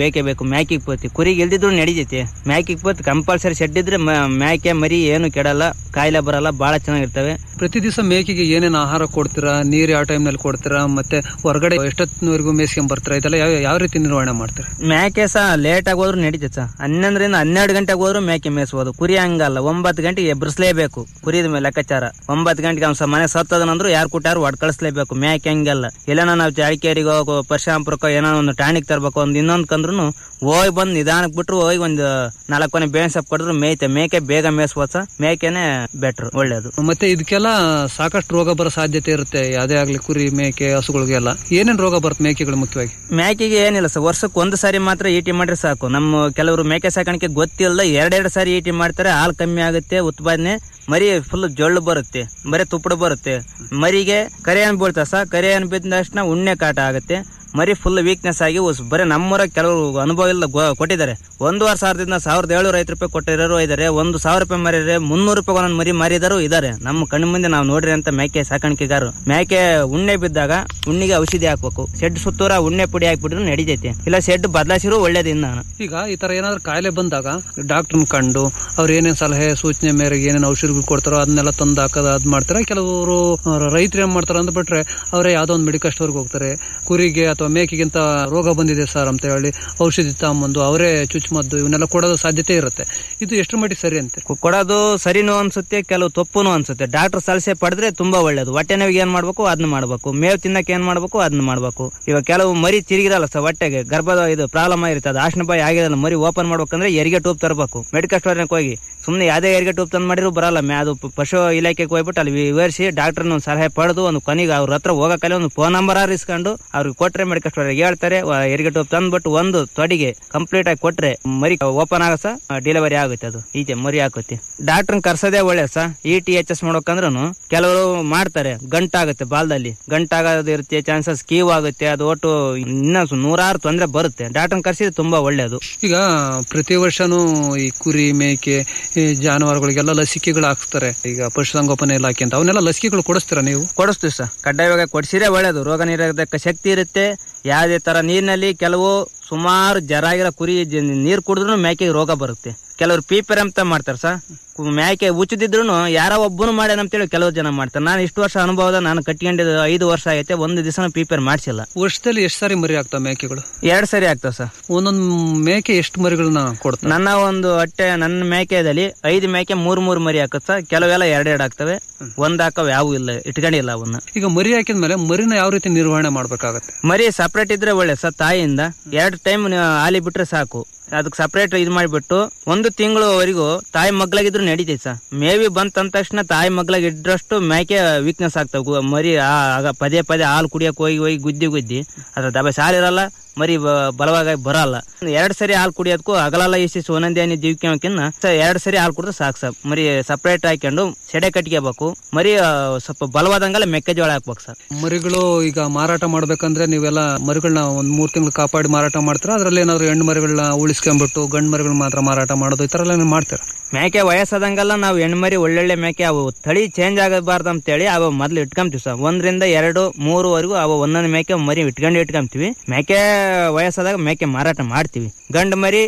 ಮ್ಯಾಕಿಗೆ ಪೋತಿ ಕುರಿಗೆ ಇಲ್ದಿದ್ರು ನಡಿತೈತಿ ಮ್ಯಾಕಿಗೆ ಪೋತಿ ಕಂಪಲ್ಸರಿ ಶೆಡ್ ಇದ್ರೆ ಮ- ಮ್ಯಾಕೆ ಮರಿ ಏನು ಕೆಡಲ್ಲ ಕಾಯಿಲೆ ಬರಲ್ಲ ಬಹಳ ಚೆನ್ನಾಗಿರ್ತವೆ ಪ್ರತಿ ದಿವಸ ಮೇಕೆಗೆ ಏನೇನು ಆಹಾರ ಕೊಡ್ತೀರಾ ನೀರು ಯಾವ ಟೈಮ್ನಲ್ಲಿ ಕೊಡ್ತೀರಾ ಮತ್ತೆ ಹೊರಗಡೆ ಎಷ್ಟೊತ್ತಿನವರೆಗೂ ಮೇಯ್ಸ್ಕೊಂಡ್ ಬರ್ತೀರಾ ಇದೆಲ್ಲ ಯಾವ ಯಾವ ರೀತಿ ನಿರ್ವಹಣೆ ಮಾಡ್ತೀರಾ ಮೇಕೆ ಸಹ ಲೇಟ್ ಆಗಿ ಹೋದ್ರು ನಡೀತೈತೆ ಸಹ ಹನ್ನೊಂದರಿಂದ ಹನ್ನೆರಡು ಗಂಟೆಗೆ ಹೋದ್ರು ಮೇಕೆ ಮೇಯಿಸ್ಬೋದು ಕುರಿ ಹಂಗಲ್ಲ ಒಂಬತ್ತು ಗಂಟೆಗೆ ಎಬ್ಬರಿಸಲೇಬೇಕು ಕುರಿದ ಮೇಲೆ ಲೆಕ್ಕಾಚಾರ ಒಂಬತ್ತು ಗಂಟೆಗೆ ಅವ್ನು ಸ ಮನೆ ಸತ್ತದನಂದ್ರು ಯಾರು ಕೊಟ್ಟಾರು ಒಡ್ ಕಳಿಸ್ಲೇಬೇಕು ಮೇಕೆ ಹಂಗಲ್ಲ ಎಲ್ಲನ ನಾವು ಜಾಳಿಕೇರಿಗೆ ಹೋಗೋ ಪರಶುರಾಮಪುರಕ್ಕೋ ಏನೋ ಒಂದು ಟಾಣಿಕ್ ತರ್ಬೇಕು ಒಂದು ಇನ್ನೊಂದು ಕಂದ್ರು ಹೋಗಿ ಬಂದು ನಿಧಾನಕ್ಕೆ ಬಿಟ್ರು ಹೋಗಿ ಒಂದು ನಾಲ್ಕು ಕೊನೆ ಬೇವಿನ ಸೊಪ್ಪು ಕೊಡಿದ್ರು ಮೇಯ್ತೆ ಮೇಕೆ ಬೇಗ ಮೇಯಿಸ್ಬೋದು ಸಹ ಮೇಕೆನೆ ಬೆಟ್ರು ಒಳ್ಳೇದು ಮತ್ತೆ ಇದಕ್ಕೆಲ್ಲ ಸಾಕಷ್ಟು ರೋಗ ಬರೋ ಸಾಧ್ಯತೆ ಇರುತ್ತೆ ಯಾವ್ದೇ ಆಗ್ಲಿ ಕುರಿ ಮೇಕೆ ಹಸುಗಳಿಗೆಲ್ಲ ಏನೇನ್ ರೋಗ ಬರುತ್ತೆ ಮೇಕೆಗಳು ಮುಖ್ಯವಾಗಿ ಮೇಕೆಗೆ ಏನಿಲ್ಲ ಸರ್ ವರ್ಷಕ್ಕೆ ಒಂದು ಸಾರಿ ಮಾತ್ರ ಈಟಿ ಮಾಡ್ರೆ ಸಾಕು ನಮ್ಮ ಕೆಲವರು ಮೇಕೆ ಸಾಕಾಣಿಕೆ ಗೊತ್ತಿಲ್ಲ ಎರಡೆರಡು ಸಾರಿ ಈಟಿ ಮಾಡ್ತಾರೆ ಹಾಲು ಕಮ್ಮಿ ಆಗುತ್ತೆ ಉತ್ಪಾದನೆ ಮರಿ ಫುಲ್ ಜೊಳ್ಳು ಬರುತ್ತೆ ಬರೀ ತುಪ್ಪಡು ಬರುತ್ತೆ ಮರಿಗೆ ಕರೆ ಅನ್ ಬೀಳ್ತಾ ಸರ್ ಕರೆ ಅನ್ ಬಿದ್ದ ತಕ್ಷಣ ಉಣ್ಣೆ ಕಾಟ ಆಗುತ್ತೆ ಮರಿ ಫುಲ್ ವೀಕ್ನೆಸ್ ಆಗಿ ಉಸ್- ಬರೀ ನಮ್ಮೂರ ಕೆಲವರು ಅನುಭವ ಇಲ್ಲ ಗೊ- ಕೊಟ್ಟಿದ್ದಾರೆ ಒಂದೂವರೆ ಸಾವಿರದಿಂದ ಸಾವಿರದ ಏಳ್ನೂರ ಐದು ರೂಪಾಯಿ ಕೊಟ್ಟಿರೋರು ಇದ್ದಾರೆ ಒಂದು ಸಾವಿರ ರೂಪಾಯಿ ಮರಿದ್ರೆ ಮುನ್ನೂರು ರೂಪಾಯಿ ಒಂದೊಂದು ಮರಿ ಮಾರಿದಾರು ಇದ್ದಾರೆ ನಮ್ಮ ಕಣ್ಣು ಮುಂದೆ ನಾವು ನೋಡ್ರಿ ಅಂತ ಮೇಕೆ ಸಾಕಾಣಿಕೆಗಾರರು ಮೇಕೆ ಉಣ್ಣೆ ಬಿದ್ದಾಗ ಉಣ್ಣಿಗೆ ಔಷಧಿ ಹಾಕ್ಬೇಕು ಶೆಡ್ ಸುತ್ತೂರ ಉಣ್ಣೆ ಪುಡಿ ಹಾಕ್ಬಿಟ್ರೆ ನಡಿತೈತಿ ಇಲ್ಲ ಶೆಡ್ ಬದಲಾಯಿಸಿರೋ ಒಳ್ಳೇದು ಇನ್ನ ಈಗ ಈ ತರ ಏನಾದ್ರು ಕಾಯಿಲೆ ಬಂದಾಗ ಡಾಕ್ಟರ್ನ ಕಂಡು ಅವ್ರು ಏನೇನ್ ಸಲಹೆ ಸೂಚನೆ ಮೇರೆಗೆ ಏನೇನು ಔಷಧಿಗಳು ಕೊಡ್ತಾರೋ ಅದನ್ನೆಲ್ಲ ತಂದು ಹಾಕೋದು ಅದ್ ಮಾಡ್ತಾರೆ ಕೆಲವರು ರೈತರು ಏನ್ ಮಾಡ್ತಾರೆ ಅಂದ್ಬಿಟ್ರೆ ಅವರೇ ಯಾವ್ದೋ ಒಂದು ಮೆಡಿಕಲ್ ಸ್ಟೋರ್ಗೆ ಹೋಗ್ತಾರೆ ಕುರಿಗೆ ಅಥವಾ ಮೇಕೆಗಿಂತ ರೋಗ ಬಂದಿದೆ ಸರ್ ಅಂತ ಹೇಳಿ ಔಷಧಿ ತಗೊಂಬಂದು ಅವರೇ ಚುಚ್ಚುಮದ್ದು ಇವನ್ನೆಲ್ಲ ಕೊಡೋದು ಸಾಧ್ಯತೆ ಇರುತ್ತೆ ಇದು ಎಷ್ಟು ಮಟ್ಟಿಗೆ ಸರಿ ಅಂತೆ ಕೊ- ಕೊಡೋದು ಸರಿನೂ ಅನ್ಸುತ್ತೆ ಕೆಲವು ತಪ್ಪುನು ಅನ್ಸುತ್ತೆ ಡಾಕ್ಟರ್ ಸಲಹೆ ಪಡೆದ್ರೆ ತುಂಬಾ ಒಳ್ಳೇದು ಹೊಟ್ಟೆ ನೋವಿಗೆ ಏನ್ ಮಾಡ್ಬೇಕು ಅದನ್ನ ಮಾಡ್ಬೇಕು ಮೇವು ತಿನ್ನಕ್ಕೆ ಏನ್ ಮಾಡ್ಬೇಕು ಅದನ್ನ ಮಾಡ್ಬೇಕು ಇವಾಗ ಕೆಲವು ಮರಿ ತಿರುಗಿರಲ್ಲ ಸರ್ ಹೊಟ್ಟೆಗೆ ಗರ್ಭದ ಇದು ಪ್ರಾಬ್ಲಮ್ ಆಗಿರುತ್ತೆ ಅದು ಆಶ್ನ ಬಾಯಿ ಆಗಿರಲ್ಲ ಮರಿ ಓಪನ್ ಮಾಡ್ಬೇಕಂದ್ರೆ ಹೆರಿಗೆ ಟೂಬ್ ತರಬೇಕು ಮೆಡಿಕಲ್ ಸ್ಟೋರ್ನಾಗ ಹೋಗಿ ಸುಮ್ಮನೆ ಯಾವ್ದೇ ಹೆರಿಗೆ ಟೂಬ್ ತಂದು ಮಾಡಿದ್ರು ಬರಲ್ಲ ಮೇ ಅದು ಪ- ಪಶು ಇಲಾಖೆಗೆ ಹೋಗ್ಬಿಟ್ಟು ಅಲ್ಲಿ ವಿವರಿಸಿ ಡಾಕ್ಟರ್ನ ಒಂದು ಸಲಹೆ ಪಡೆದು ಒಂದು ಕೊನೆಗೆ ಅವ್ರ ಹತ್ರ ಹೋಗಕ್ಕಲ್ಲಿ ಒಂದು ಫೋನ್ ನಂಬರ್ ಇಸ್ಕೊಂಡು ಅವ್ರಿಗೆ ಕೊಟ್ರೆ ಮೆಡಿಕಲ್ ಸ್ಟೋರ್ ಹೇಳ್ತಾರೆ ವ- ಹೆರಿಗೆ ಟೂಬ್ ತಂದ್ಬಿಟ್ಟು ಒಂದು ತೊಡಿಗೆ ಕಂಪ್ಲೀಟ್ ಆಗಿ ಕೊಟ್ರೆ ಮರಿ ಓಪನ್ ಆಗ ಸಹ ಡೆಲಿವರಿ ಆಗುತ್ತೆ ಅದು ಈಚೆ ಮರಿ ಹಾಕುತ್ತೆ ಡಾಕ್ಟರ್ ಕರ್ಸೋದೇ ಒಳ್ಳೆ ಸಹ ಇ ಟಿ ಎಚ್ ಎಸ್ ಮಾಡ್ಬೇಕಂದ್ರೂ ಕೆಲವರು ಮಾಡ್ತಾರೆ ಗಂಟಾಗುತ್ತೆ ಬಾಲ್ದಲ್ಲಿ ಗಂಟಾಗೋದು ಇರುತ್ತೆ ಚಾನ್ಸಸ್ ಕೀವ್ ಆಗುತ್ತೆ ಅದು ಒಟ್ಟು ಇನ್ನ ಸು- ನೂರಾರು ತೊಂದರೆ ಬರುತ್ತೆ ಡಾಕ್ಟರ್ ಕರ್ಸಿದ್ರೆ ತುಂಬಾ ಒಳ್ಳೇದು ಈಗ ಪ್ರತಿ ವರ್ಷನೂ ಈ ಕುರಿ ಮೇಕೆ ಈ ಜಾನುವಾರುಗಳಿಗೆಲ್ಲ ಲಸಿಕೆಗಳು ಹಾಕ್ಸ್ತಾರೆ ಈಗ ಪಶುಸಂಗೋಪನೆ ಇಲಾಖೆ ಅಂತ ಅವನ್ನೆಲ್ಲ ಲಸಿಕೆಗಳು ಕೊಡಿಸ್ತೀರಾ ನೀವು ಕೊಡಿಸ್ತೀವಿ ಸರ್ ಕಡ್ಡಾಯವಾಗಿ ಕೊಡಿಸಿದ್ರೆ ಒಳ್ಳೇದು ರೋಗ ನಿರೋಧಕ ಶಕ್ತಿ ಇರುತ್ತೆ ಯಾವುದೇ ತರ ನೀರಿನಲ್ಲಿ ಕೆಲವು ಸುಮಾರು ಜರ ಆಗಿರೋ ಕುರಿ ಜ- ನೀರ್ ಕುಡಿದ್ರು ಮೇಕೆಗೆ ರೋಗ ಬರುತ್ತೆ ಕೆಲವರು ಪೀಪರ್ ಅಂತ ಮಾಡ್ತಾರೆ ಸರ್ ಕು- ಮೇಕೆ ಉಚ್ಚದಿದ್ರು ಯಾರೋ ಒಬ್ಬನು ಮಾಡ್ಯಾನ ಅಂತೇಳಿ ಕೆಲವು ಜನ ಮಾಡ್ತಾರೆ ನಾನು ಇಷ್ಟು ವರ್ಷ ಅನುಭವದ ನಾನು ಕಟ್ಕೊಂಡಿದ್ದು ಐದು ವರ್ಷ ಆಗೈತೆ ಒಂದು ದಿವಸ ಪೀಪರ್ ಮಾಡಿಸಿಲ್ಲ ವರ್ಷದಲ್ಲಿ ಎಷ್ಟು ಸಾರಿ ಮರಿ ಆಗ್ತಾವ ಮೇಕೆಗಳು ಎರಡ್ ಸರಿ ಆಗ್ತಾವ ಸರ್ ಒಂದೊಂದು ಮೇಕೆ ಎಷ್ಟು ಮರಿಗಳನ್ನ ಕೊಡ್ತಾರೆ ನನ್ನ ಒಂದು ಹೊಟ್ಟೆ ನನ್ನ ಮೇಕೆದಲ್ಲಿ ಐದು ಮೇಕೆ ಮೂರ್ ಮೂರ್ ಮರಿ ಹಾಕುತ್ತ ಸರ್ ಕೆಲವೆಲ್ಲ ಎರಡೆರಡು ಆಗ್ತವೆ ಒಂದ್ ಹಾಕವ್ ಯಾವು ಇಲ್ಲ ಇಟ್ಕೊಂಡಿಲ್ಲ ಅವನ್ನ ಈಗ ಮರಿ ಹಾಕಿದ್ಮೇಲೆ ಮರಿನ ಯಾವ ರೀತಿ ನಿರ್ವಹಣೆ ಮಾಡ್ಬೇಕಾಗತ್ತೆ ಮರಿ ಸಪ್ರೇಟ್ ಇದ್ರೆ ಒಳ್ಳೆ ಸರ್ ತಾಯಿಯಿಂದ ಎರಡು ಟೈಮ್ ಹಾಲಿ ಬಿಟ್ರೆ ಸಾಕು ಅದಕ್ಕೆ ಸಪ್ರೇಟ್ ಇದು ಮಾಡಿಬಿಟ್ಟು ಒಂದು ತಿಂಗಳವರೆಗೂ ತಾಯಿ ಮಗ್ಲಾಗಿದ್ರು ನಡೀತೈತೆ ಸರ್ ಮೇವಿ ಬಂತ ಅಂದ ತಕ್ಷಣ ತಾಯಿ ಮಗ್ಲಾಗ ಇದ್ರಷ್ಟು ಮೇಕೆ ವೀಕ್ನೆಸ್ ಆಗ್ತಾವ ಗು- ಮರಿ ಆ- ಆಗ ಪದೇ ಪದೇ ಹಾಲು ಕುಡಿಯಕ್ಕೆ ಹೋಗಿ ಹೋಗಿ ಗುದ್ದಿ ಗುದ್ದಿ ಅದ್ರ ದಬೆ ಸಾಲಿರಲ್ಲ ಮರಿ ಬ- ಬಲವಾಗಿ ಬರಲ್ಲ ಎರಡ್ ಸರಿ ಹಾಲು ಕುಡಿಯೋದಕ್ಕೂ ಹಗಲಲ್ಲ ಇಷ್ಟು ಒಂದೊಂದೇ ಹನಿ ಜೀವಿಕೆನ ಎರಡ್ ಸರಿ ಹಾಲು ಕುಡಿದ್ರೆ ಸಾಕು ಸರ್ ಮರಿ ಸಪ್ರೇಟ್ ಹಾಕೊಂಡು ಸೆಡೆ ಕಟ್ಕೋಬೇಕು ಮರಿ ಆ, ಸ್ವಲ್ಪ ಬಲವಾದಂಗೆಲ್ಲ ಮೆಕ್ಕೆಜೋಳ ಹಾಕ್ಬೇಕು ಸರ್ ಮರಿಗಳು ಈಗ ಮಾರಾಟ ಮಾಡ್ಬೇಕಂದ್ರೆ ನೀವೆಲ್ಲ ಮರಿಗಳನ್ನ ಒಂದ್ ಮೂರ್ ತಿಂಗಳು ಕಾಪಾಡಿ ಮಾರಾಟ ಮಾಡ್ತೀರಾ ಅದ್ರಲ್ಲಿ ಏನಾದ್ರು ಹೆಣ್ಣು ಮರಿಗಳನ್ನ ಉಳಿಸ್ಕೊಂಡ್ಬಿಟ್ಟು ಗಂಡು ಮರಿಗಳನ್ನ ಮಾತ್ರ ಮಾರಾಟ ಮಾಡೋದು ಈ ತರ ಎಲ್ಲ ಮಾಡ್ತೀರಾ ಮೇಕೆ ವಯಸ್ಸಾದಂಗೆಲ್ಲ ನಾವು ಹೆಣ್ಮರಿ ಒಳ್ಳೊಳ್ಳೆ ಮೇಕೆ ಅವು ತಳಿ ಚೇಂಜ್ ಆಗಬಾರ್ದು ಅಂತೇಳಿ ಅವು ಮೊದ್ಲು ಇಟ್ಕೊಂತೀವಿ ಸರ್ ಒಂದರಿಂದ ಎರಡು ಮೂರುವರೆಗೂ ಅವು ಒಂದೊಂದು ಮೇಕೆ ಮರಿ ಇಟ್ಕೊಂಡು ಇಟ್ಕೊಂತೀವಿ ಮೇಕೆ ವಯಸ್ಸಾದಾಗ ಮೇಕೆ ಮಾರಾಟ ಮಾಡ್ತೀವಿ ಗಂಡು ಮರಿ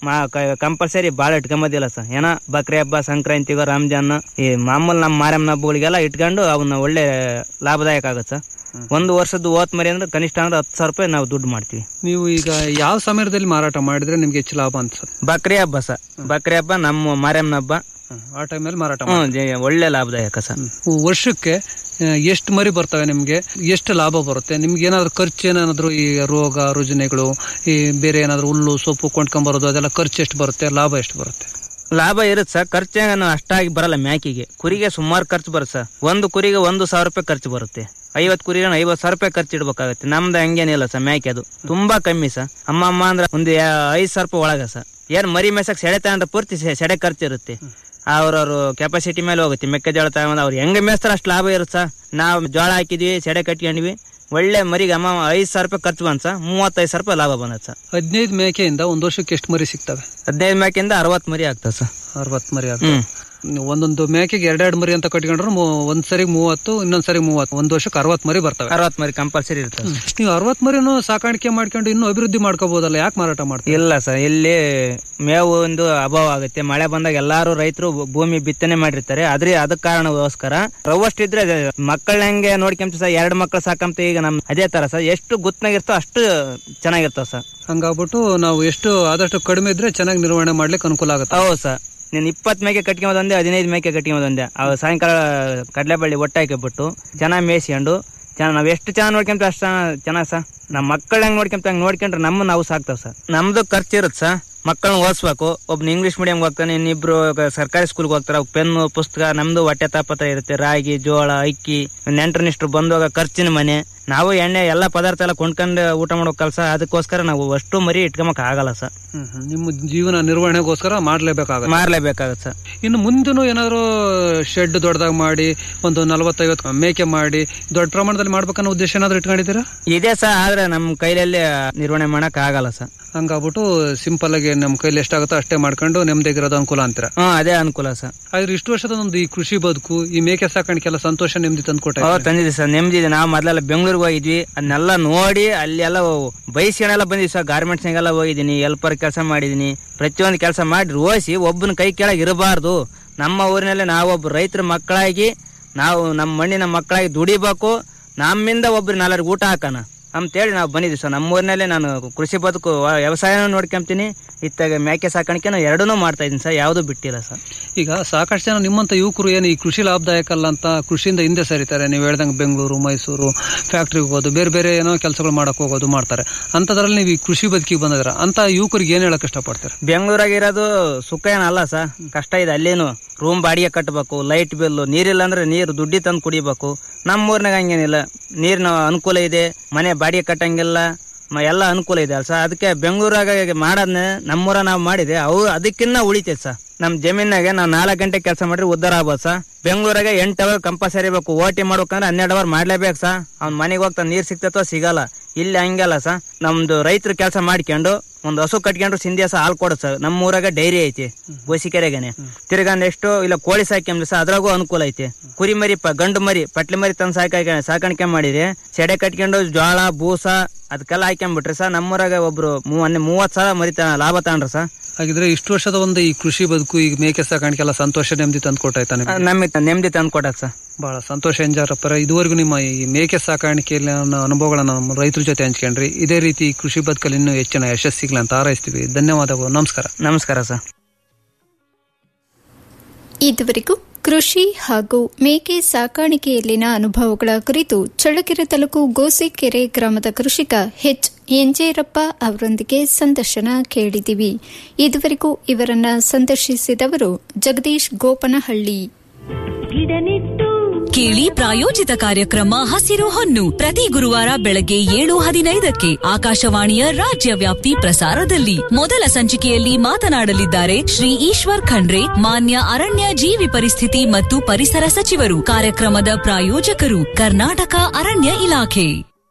ಕಂಪಲ್ಸರಿ ಬಾಳ ಇಟ್ಕೊಂಬೋದಿಲ್ಲ ಸರ್ ಏನೋ ಬಕ್ರಿ ಹಬ್ಬ ಸಂಕ್ರಾಂತಿಗೋ ರಂಜಾನ್ ಈ ಮಾಮೂಲಿ ನಮ್ಮ ಮಾರಮ್ಮನ ಹಬ್ಬಗಳಿಗೆಲ್ಲ ಇಟ್ಕೊಂಡು ಅವನ್ನ ಒಳ್ಳೆ ಲಾಭದಾಯಕ ಆಗುತ್ತೆ ಸರ್ ಒಂದು ವರ್ಷದ ಓತ್ ಮರಿ ಅಂದ್ರೆ ಕನಿಷ್ಠ ಅಂದ್ರೆ ಹತ್ತು ಸಾವಿರ ರೂಪಾಯಿ ನಾವು ದುಡ್ಡು ಮಾಡ್ತೀವಿ ನೀವು ಈಗ ಯಾವ ಸಮಯದಲ್ಲಿ ಮಾರಾಟ ಮಾಡಿದ್ರೆ ನಿಮ್ಗೆ ಹೆಚ್ಚು ಲಾಭ ಅನ್ಸುತ್ತೆ ಬಕ್ರಿ ಹಬ್ಬ ಸರ್ ಬಕ್ರಿ ಹಬ್ಬ ನಮ್ಮ ಮಾರಮ್ಮನ ಹಬ್ಬ ಆ ಟೈಮಲ್ಲಿ ಮಾರಾಟ ಹ್ಮ್, ಜೆ- ಒಳ್ಳೆ ಲಾಭದಾಯಕ ಸರ್ ವರ್ಷಕ್ಕೆ ಎಷ್ಟು ಮರಿ ಬರ್ತವೆ ನಿಮ್ಗೆ ಎಷ್ಟು ಲಾಭ ಬರುತ್ತೆ ನಿಮ್ಗೆ ಏನಾದ್ರು ಖರ್ಚು ಏನಾದ್ರು ಈ ರೋಗ ರುಜಿನಗಳು ಈ ಬೇರೆ ಏನಾದ್ರು ಹುಲ್ಲು ಸೊಪ್ಪು ಕೊಂಡ್ಕೊಂಬರೋದು ಅದೆಲ್ಲ ಖರ್ಚು ಎಷ್ಟು ಬರುತ್ತೆ ಲಾಭ ಎಷ್ಟು ಬರುತ್ತೆ ಲಾಭ ಇರುತ್ತೆ ಸರ್ ಖರ್ಚೇನು ಅಷ್ಟಾಗಿ ಬರಲ್ಲ ಮ್ಯಾಕಿಗೆ ಕುರಿಗೆ ಸುಮಾರು ಖರ್ಚು ಬರುತ್ತೆ ಸರ್ ಒಂದು ಕುರಿಗೆ ಒಂದು ಸಾವಿರ ರೂಪಾಯಿ ಖರ್ಚು ಬರುತ್ತೆ ಐವತ್ತು ಕುರಿಗೆ ಐವತ್ತು ಸಾವಿರ ರೂಪಾಯಿ ಖರ್ಚು ಇಡ್ಬೇಕಾಗತ್ತೆ ನಮ್ದು ಹಂಗೇನಿಲ್ಲ ಸರ್ ಮ್ಯಾಕೆ ಅದು ತುಂಬಾ ಕಮ್ಮಿ ಸರ್ ಅಮ್ಮ ಅಮ್ಮ ಅಂದ್ರೆ ಒಂದು ಐದು ಸಾವಿರ ರೂಪಾಯಿ ಒಳಗ ಸರ್ ಏನ್ ಮರಿ ಮೇಸಕ್ ಸೆಡೆ ತಗೊಂಡ್ರೆ ಪೂರ್ತಿ ಸೆ- ಸೆಡೆ ಖರ್ಚು ಇರುತ್ತೆ ಅವ್ರವ್ರ ಕೆಪಾಸಿಟಿ ಮೇಲೆ ಹೋಗುತ್ತೆ ಮೆಕ್ಕೆಜೋಳ ತಗೊಂಡ್ ಅವ್ರು ಹೆಂಗೆ ಮೇಸ್ತಾರ ಅಷ್ಟು ಲಾಭ ಇರುತ್ತೆ ಸರ್ ನಾವು ಜೋಳ ಹಾಕಿದ್ವಿ ಸೆಡೆ ಕಟ್ಕೊಂಡ್ವಿ ಒಳ್ಳೆ ಮರಿಗೆ ಅಮ್ಮ ಐದು ಸಾವಿರ ರೂಪಾಯಿ ಖರ್ಚು ಬಂತ ಸರ್ ಮೂವತ್ತೈದು ಸಾವಿರ ರೂಪಾಯಿ ಲಾಭ ಬಂದತ್ ಸರ್ ಹದಿನೈದು ಮೇಕೆಯಿಂದ ಒಂದು ವರ್ಷಕ್ಕೆ ಎಷ್ಟು ಮರಿ ಸಿಗ್ತವೆ ಹದಿನೈದು ಮೇಕೆಯಿಂದ ಅರವತ್ ಮರಿ ಆಗ್ತದೆ ಸರ್ ಅರವತ್ ಮರಿ ಆಗ್ತದೆ ನೀವು ಒಂದೊಂದು ಮೇಕೆಗೆ ಎರಡೆರಡು ಮರಿ ಅಂತ ಕಟ್ಕೊಂಡ್ರೆ ಮೂ- ಒಂದ್ ಸರಿ ಮೂವತ್ತು ಇನ್ನೊಂದ್ ಸರಿ ಮೂವತ್ತು ಒಂದ್ ವರ್ಷಕ್ಕೆ ಅರವತ್ ಮರಿ ಬರ್ತವೆ ಅರವತ್ ಮರಿ ಕಂಪಲ್ಸರಿ ಇರ್ತದೆ ಸರ್. ನೀವು ಅರವತ್ ಮರಿನೂ ಸಾಕಾಣಿಕೆ ಮಾಡ್ಕೊಂಡು ಇನ್ನೂ ಅಭಿವೃದ್ಧಿ ಮಾಡ್ಕೋಬಹುದಲ್ಲ ಯಾಕೆ ಮಾರಾಟ ಮಾಡ್ತೀವಿ ಇಲ್ಲ ಸರ್ ಇಲ್ಲಿ ಮೇವು ಒಂದು ಅಭಾವ ಆಗುತ್ತೆ ಮಳೆ ಬಂದಾಗ ಎಲ್ಲಾರು ರೈತರು ಭೂಮಿ ಬಿತ್ತನೆ ಮಾಡಿರ್ತಾರೆ ಆದ್ರೆ ಅದಕ್ಕೆ ಕಾರಣಗೋಸ್ಕರ ರವಷ್ಟು ಇದ್ರೆ ಮಕ್ಕಳ ಹೆಂಗೆ ನೋಡ್ಕೊಂತ ಸರ್ ಎರಡು ಮಕ್ಕಳು ಸಾಕಂತ ಈಗ ನಮ್ ಅದೇ ತರ ಸರ್ ಎಷ್ಟು ಗುತ್ನಾಗಿರ್ತೋ ಅಷ್ಟು ಚೆನ್ನಾಗಿರ್ತಾವ ಸರ್ ಹಂಗಾಗ್ಬಿಟ್ಟು ನಾವು ಎಷ್ಟು ಆದಷ್ಟು ಕಡಿಮೆ ಇದ್ರೆ ಚೆನ್ನಾಗಿ ನಿರ್ವಹಣೆ ಮಾಡ್ಲಿಕ್ಕೆ ಅನುಕೂಲ ಆಗುತ್ತೆ ಹೌದು ಸರ್ ನೀನ್ ಇಪ್ಪತ್ ಮೇಕೆ ಕಟ್ಕೊಂಬಂದೆ ಹದಿನೈದು ಮೇಕೆ ಕಟ್ಕೊಂಬಂದೆ ಅವ್ ಸಾಯಂಕಾಲ ಕಡಲೆಬಳ್ಳಿ ಒಟ್ಟ ಹಾಕಿಬಿಟ್ಟು ಚೆನ್ನಾಗಿ ಮೇಯಿಸ್ಕೊಂಡು ಚೆನ್ನಾಗಿ ನಾವ್ ಎಷ್ಟು ಚೆನ್ನಾಗಿ ನೋಡ್ಕೊಂತ ಅಷ್ಟು ಚೆನ್ನಾಗಿ ಸರ್ ನಮ್ಮ ಮಕ್ಕಳ ಹೆಂಗ್ ನೋಡ್ಕೊಂತ ಹಂಗ್ ನೋಡ್ಕೊಂಡ್ರೆ ನಮ್ಮ ನಾವು ಸಾಕ್ತಾವ್ ಸರ್ ನಮ್ದು ಖರ್ಚು ಇರುತ್ತೆ ಸರ್ ಮಕ್ಕಳನ್ನ ಓದಿಸ್ಬೇಕು ಒಬ್ನ ಇಂಗ್ಲಿಷ್ ಮೀಡಿಯಂ ಹೋಗ್ತಾನೆ ಇನ್ನಿಬ್ರು ಸರ್ಕಾರಿ ಸ್ಕೂಲ್ಗೆ ಹೋಗ್ತಾರೆ ಅವ್ಕ್ ಪೆನ್ನು ಪುಸ್ತಕ ನಮ್ದು ಹೊಟ್ಟೆ ತಾಪತ್ರ ಇರುತ್ತೆ ರಾಗಿ ಜೋಳ ಅಕ್ಕಿ ನೆಂಟರನಿಷ್ಟ್ರು ಬಂದಾಗ ಖರ್ಚಿನ ಮನೆ ನಾವು ಎಣ್ಣೆ ಎಲ್ಲ ಪದಾರ್ಥ ಎಲ್ಲ ಕೊಂಡ್ಕೊಂಡು ಊಟ ಮಾಡೋ ಕೆಲಸ ಅದಕ್ಕೋಸ್ಕರ ನಾವು ಅಷ್ಟು ಮರಿ ಇಟ್ಕೊಂಬಕ್ ಆಗಲ್ಲ ಸರ್ ಹ್ಮ್, ಹ್ಮ್. ನಿಮ್ಮ ಜೀವನ ನಿರ್ವಹಣೆಗೋಸ್ಕರ ಮಾಡ್ಲೇಬೇಕಾಗುತ್ತೆ ಮಾರ್ಲೇಬೇಕಾಗತ್ತೆ ಸರ್ ಇನ್ನು ಮುಂದೂ ಏನಾದ್ರು ಶೆಡ್ ದೊಡ್ಡದಾಗಿ ಮಾಡಿ ಒಂದು ನಲವತ್ತೈವತ್ತು ಮೇಕೆ ಮಾಡಿ ದೊಡ್ಡ ಪ್ರಮಾಣದಲ್ಲಿ ಮಾಡ್ಬೇಕನ್ನೋ ಉದ್ದೇಶ ಏನಾದ್ರು ಇಟ್ಕೊಂಡಿದ್ದೀರಾ ಇದೆ ಸರ್ ಆದ್ರೆ ನಮ್ ಕೈಲಲ್ಲಿ ನಿರ್ವಹಣೆ ಮಾಡಕ್ ಆಗಲ್ಲ ಸರ್ ಹಂಗಾಗ್ಬಿಟ್ಟು ಸಿಂಪಲ್ ಆಗಿ ನಮ್ಮ ಕೈಲಿ ಎಷ್ಟಾಗುತ್ತೋ ಅಷ್ಟೇ ಮಾಡ್ಕೊಂಡು ನೆಮ್ಮದಿಗಿರೋದು ಅನುಕೂಲ ಅಂತೀರ ಹ್ಮ್ ಅದೇ ಅನುಕೂಲ ಸರ್ ಆದ್ರೆ ಇಷ್ಟು ವರ್ಷದ ಒಂದು ಈ ಕೃಷಿ ಬದುಕು ಈ ಮೇಕೆ ಸಾಕಾಣಿಕೆ ಎಲ್ಲ ಸಂತೋಷ ನೆಮ್ಮದಿ ತಂದ್ಕೊಟ್ಟ ಅವ್ರು ತಂದಿದ್ವಿ ಸರ್ ನೆಮ್ಮದಿ ನಾವು ಮೊದಲೆಲ್ಲ ಬೆಂಗಳೂರಿಗೆ ಹೋಗಿದ್ವಿ ಅದನ್ನೆಲ್ಲ ನೋಡಿ ಅಲ್ಲಿ ಎಲ್ಲ ಬೈಸ್ಕೊಂಡೆಲ್ಲ ಬಂದಿದ್ವಿ ಸರ್ ಗಾರ್ಮೆಂಟ್ಸ್ನಾಗೆಲ್ಲ ಹೋಗಿದ್ದೀನಿ ಎಲ್ಪರ್ ಕೆಲಸ ಮಾಡಿದೀನಿ ಪ್ರತಿಯೊಂದು ಕೆಲಸ ಮಾಡಿ ಓದಿಸಿ ಒಬ್ಬನ ಕೈ ಕೆಳಗೆ ಇರಬಾರ್ದು ನಮ್ಮ ಊರಿನಲ್ಲಿ ನಾವೊಬ್ಬ ರೈತರ ಮಕ್ಕಳಾಗಿ ನಾವು ನಮ್ಮ ಮಣ್ಣಿನ ಮಕ್ಕಳಾಗಿ ದುಡಿಬೇಕು ನಮ್ಮಿಂದ ಒಬ್ರು ನಾಲ್ವರಿಗೆ ಊಟ ಹಾಕೋಣ ಅಂತೇಳಿ ನಾವು ಬಂದಿದ್ವಿ ಸರ್ ನಮ್ಮ ಊರಿನಲ್ಲೇ ನಾನು ಕೃಷಿ ಬದುಕು ವ- ವ್ಯವಸಾಯನೂ ನೋಡ್ಕೊಂತೀನಿ ಇತ್ತಾಗ ಮೇಕೆ ಸಾಕಾಣಿಕೆನೂ ಎರಡನ್ನೂ ಮಾಡ್ತಾ ಇದ್ದೀನಿ ಸರ್ ಯಾವುದು ಬಿಟ್ಟಿಲ್ಲ ಸರ್ ಈಗ ಸಾಕಷ್ಟು ಜನ ನಿಮ್ಮಂತ ಯುವಕರು ಏನು ಈ ಕೃಷಿ ಲಾಭದಾಯಕ ಅಲ್ಲ ಅಂತ ಕೃಷಿಯಿಂದ ಹಿಂದೆ ಸರಿತಾರೆ ನೀವು ಹೇಳ್ದಂಗೆ ಬೆಂಗಳೂರು ಮೈಸೂರು ಫ್ಯಾಕ್ಟ್ರಿಗೆ ಹೋಗೋದು ಬೇರೆ ಬೇರೆ ಏನೋ ಕೆಲಸಗಳು ಮಾಡಕ್ ಹೋಗೋದು ಮಾಡ್ತಾರೆ ಅಂತದ್ರಲ್ಲಿ ನೀವು ಈ ಕೃಷಿ ಬದುಕಿಗೆ ಬಂದಿದ್ರ ಅಂತ ಯುವಕರಿಗೆ ಏನ್ ಹೇಳಕ್ ಇಷ್ಟಪಡ್ತಾರೆ ಬೆಂಗಳೂರಾಗಿರೋದು ಸುಖ ಏನಲ್ಲ ಸರ್ ಕಷ್ಟ ಇದೆ ಅಲ್ಲೇನು ರೂಮ್ ಬಾಡಿಗೆ ಕಟ್ಟಬೇಕು ಲೈಟ್ ಬಿಲ್ ನೀರಿಲ್ಲ ಅಂದ್ರೆ ನೀರು ದುಡ್ಡಿ ತಂದು ಕುಡಿಬೇಕು ನಮ್ಮ ಊರ್ನಾಗ ಹಂಗೇನಿಲ್ಲ ನೀರಿನ ಅನುಕೂಲ ಇದೆ ಮನೆ ಬಾಡಿಗೆ ಕಟ್ಟಂಗಿಲ್ಲ ಮ- ಎಲ್ಲ ಅನುಕೂಲ ಇದೆ ಅಲ್ಲ ಸರ್ ಅದಕ್ಕೆ ಬೆಂಗಳೂರಾಗ ಮಾಡೋದ್ನ ನಮ್ಮೂರ ನಾವು ಮಾಡಿದೆ ಅವು ಅದಕ್ಕಿನ್ನ ಉಳಿತೈತೆ ಸರ್ ನಮ್ಮ ಜಮೀನಾಗೆ ನಾವು ನಾಲ್ಕು ಗಂಟೆ ಕೆಲಸ ಮಾಡ್ರಿ ಉದ್ದಾರ ಆಗ್ಬೋದು ಸರ್ ಬೆಂಗಳೂರಾಗ ಎಂಟು ಅವರ್ ಕಂಪಲ್ಸರಿ ಬೇಕು ಓಟಿ ಮಾಡ್ಬೇಕಂದ್ರೆ ಹನ್ನೆರಡು ಅವರ್ ಮಾಡ್ಲೇಬೇಕು ಸರ್ ಅವ್ನ ಮನೆಗೆ ಹೋಗ್ತಾನೆ ನೀರು ಸಿಗ್ತೈತೋ ಸಿಗಲ್ಲ ಇಲ್ಲಿ ಹಂಗಲ್ಲ ಸರ್ ನಮ್ದು ರೈತರು ಕೆಲಸ ಮಾಡ್ಕೊಂಡು ಒಂದು ಹಸು ಕಟ್ಕೊಂಡು ಸಿಂಧಿಯಾಸ ಹಾಲು ಕೊಡುತ್ತೆ ಸರ್ ನಮ್ಮ ಊರಾಗ ಡೈರಿ ಐತಿ ಬೋಸಿಕೆರೆಗನೆ ತಿರ್ಗಾ ನೆಕ್ಸ್ಟ್ ಇಲ್ಲ ಕೋಳಿ ಸಾಕ್ಯಂಬ್ರಿ ಸರ್ ಅದ್ರಾಗೂ ಅನುಕೂಲ ಐತಿ ಕುರಿ ಮರಿ ಪ ಗಂಡು ಮರಿ ಪಟ್ಲಿ ಮರಿ ತಂದು ಸಾಕ ಸಾಕಾಣಿಕೆ ಮಾಡಿರಿ ಸೆಡೆ ಕಟ್ಕೊಂಡು ಜೋಳ ಬೂಸ ಅದಕ್ಕೆಲ್ಲ ಹಾಕ್ಯಂಬಿಟ್ರಿ ಸರ್ ನಮ್ಮೂರಾಗ ಒಬ್ರು ಮೂವನ್ನೇ ಮೂವತ್ತು ಸಾವಿರ ಮರಿ ತ- ಲಾಭ ತಗೊಂಡ್ರಿ ಸರ್ ಹಾಗಿದ್ರೆ ಇಷ್ಟು ವರ್ಷದ ಒಂದು ಈ ಕೃಷಿ ಬದುಕು ಈಗ ಮೇಕೆ ಸಾಕಾಣಿಕೆ ಎಲ್ಲ ಸಂತೋಷ ನೆಮ್ಮದಿ ತಂದ್ಕೊಟ್ಟಾಯ್ತಾ ನಿಮ್ಗೆ ನಮಗೆ ನೆಮ್ಮದಿ ತಂದು ಕೊಟ್ಟದ್ ಸರ್ ಬಹಳ ಸಂತೋಷ ಎಂಜಾರಪ್ಪರ ಇದುವರೆಗೂ ನಿಮ್ಮ ಈ ಮೇಕೆ ಸಾಕಾಣಿಕೆಯಲ್ಲಿ ನನ್ನ ಅನುಭವಗಳನ್ನ ನಮ್ಮ ರೈತರ ಜೊತೆ ಹಂಚ್ಕೊಂಡ್ರಿ ಇದೇ ರೀತಿ ಈ ಕೃಷಿ ಬದುಕಲ್ಲಿ ಇನ್ನೂ ಹೆಚ್ಚಿನ ಯಶಸ್ಸಿಗ್ಲಿ ಅಂತ ಹಾರೈಸ್ತೀವಿ ಧನ್ಯವಾದಗಳು ನಮಸ್ಕಾರ ನಮಸ್ಕಾರ ಸರ್ ಇದುವರೆಗೂ ಕೃಷಿ ಹಾಗೂ ಮೇಕೆ ಸಾಕಾಣಿಕೆಯಲ್ಲಿನ ಅನುಭವಗಳ ಕುರಿತು ಚಳ್ಳಕೆರೆ ತಾಲೂಕು ಗೋಸಿಕೆರೆ ಗ್ರಾಮದ ಕೃಷಿಕ ಎಚ್ ಎಂಜೇರಪ್ಪ ಅವರೊಂದಿಗೆ ಸಂದರ್ಶನ ಕೇಳಿದಿವಿ ಇದುವರೆಗೂ ಇವರನ್ನ ಸಂದರ್ಶಿಸಿದವರು ಜಗದೀಶ್ ಗೋಪನಹಳ್ಳಿ ಕೇಳಿ ಪ್ರಾಯೋಜಿತ ಕಾರ್ಯಕ್ರಮ ಹಸಿರು ಹೊನ್ನು ಪ್ರತಿ ಗುರುವಾರ ಬೆಳಗ್ಗೆ ಏಳು ಹದಿನೈದಕ್ಕೆ ಆಕಾಶವಾಣಿಯ ರಾಜ್ಯ ವ್ಯಾಪ್ತಿ ಪ್ರಸಾರದಲ್ಲಿ ಮೊದಲ ಸಂಚಿಕೆಯಲ್ಲಿ ಮಾತನಾಡಲಿದ್ದಾರೆ ಶ್ರೀ ಈಶ್ವರ್ ಖಂಡ್ರೆ ಮಾನ್ಯ ಅರಣ್ಯ ಜೀವಿ ಪರಿಸ್ಥಿತಿ ಮತ್ತು ಪರಿಸರ ಸಚಿವರು ಕಾರ್ಯಕ್ರಮದ ಪ್ರಾಯೋಜಕರು ಕರ್ನಾಟಕ ಅರಣ್ಯ ಇಲಾಖೆ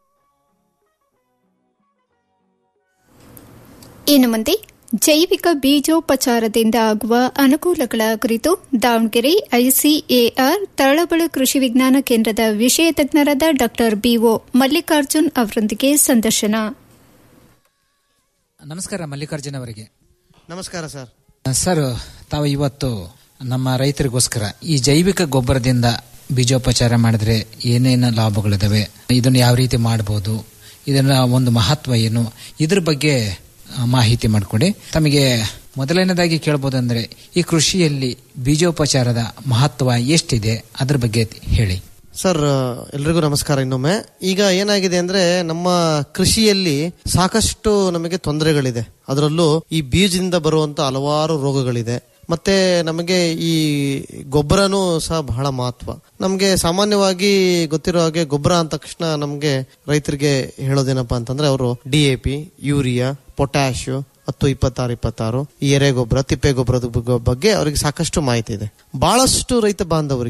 ಇನ್ನು ಮುಂದೆ ಜೈವಿಕ ಬೀಜೋಪಚಾರದಿಂದ ಆಗುವ ಅನುಕೂಲಗಳ ಕುರಿತು ದಾವಣಗೆರೆ ಐಸಿಎಆರ್ ತಳಬಳ ಕೃಷಿ ವಿಜ್ಞಾನ ಕೇಂದ್ರದ ವಿಷಯ ತಜ್ಞರಾದ ಡಾ ಬಿಒ ಮಲ್ಲಿಕಾರ್ಜುನ್ ಅವರೊಂದಿಗೆ ಸಂದರ್ಶನ ನಮಸ್ಕಾರ ಮಲ್ಲಿಕಾರ್ಜುನ್ ಅವರಿಗೆ ನಮಸ್ಕಾರ ಸರ್ ಸರ್ ತಾವು ಇವತ್ತು ನಮ್ಮ ರೈತರಿಗೋಸ್ಕರ ಈ ಜೈವಿಕ ಗೊಬ್ಬರದಿಂದ ಬೀಜೋಪಚಾರ ಮಾಡಿದ್ರೆ ಏನೇನು ಲಾಭಗಳಿದಾವೆ ಇದನ್ನು ಯಾವ ರೀತಿ ಮಾಡಬಹುದು ಇದನ್ನ ಒಂದು ಮಹತ್ವ ಏನು ಇದ್ರ ಬಗ್ಗೆ ಆ, ಮಾಹಿತಿ ಮಾಡಿಕೊಡಿ ತಮಗೆ ಮೊದಲನೇದಾಗಿ ಕೇಳ್ಬೋದಂದ್ರೆ ಈ ಕೃಷಿಯಲ್ಲಿ ಬೀಜೋಪಚಾರದ ಮಹತ್ವ ಎಷ್ಟಿದೆ ಅದ್ರ ಬಗ್ಗೆ ಹೇಳಿ ಸರ್ ಎಲ್ರಿಗೂ ನಮಸ್ಕಾರ ಇನ್ನೊಮ್ಮೆ ಈಗ ಏನಾಗಿದೆ ಅಂದ್ರೆ ನಮ್ಮ ಕೃಷಿಯಲ್ಲಿ ಸಾಕಷ್ಟು ನಮಗೆ ತೊಂದರೆಗಳಿದೆ ಅದರಲ್ಲೂ ಈ ಬೀಜದಿಂದ ಬರುವಂತ ಹಲವಾರು ರೋಗಗಳಿದೆ ಮತ್ತೆ ನಮಗೆ ಈ ಗೊಬ್ಬರನೂ ಸಹ ಬಹಳ ಮಹತ್ವ ನಮಗೆ ಸಾಮಾನ್ಯವಾಗಿ ಗೊತ್ತಿರೋ ಹಾಗೆ ಗೊಬ್ಬರ ಅಂದ ತಕ್ಷಣ ನಮಗೆ ರೈತರಿಗೆ ಹೇಳೋದೇನಪ್ಪಾ ಅಂತಂದ್ರೆ ಅವರು D A P urea potash ಹತ್ತು ಇಪ್ಪತ್ತಾರು ಇಪ್ಪತ್ತಾರು ಈ ಎರೆ ಗೊಬ್ಬರ ತಿಪ್ಪೆ ಗೊಬ್ಬರದ ಬಗ್- ಬಗ್ಗೆ ಅವರಿಗೆ ಸಾಕಷ್ಟು ಮಾಹಿತಿ ಇದೆ ಬಹಳಷ್ಟು ರೈತ ಬಾಂಧವರಿಗೆ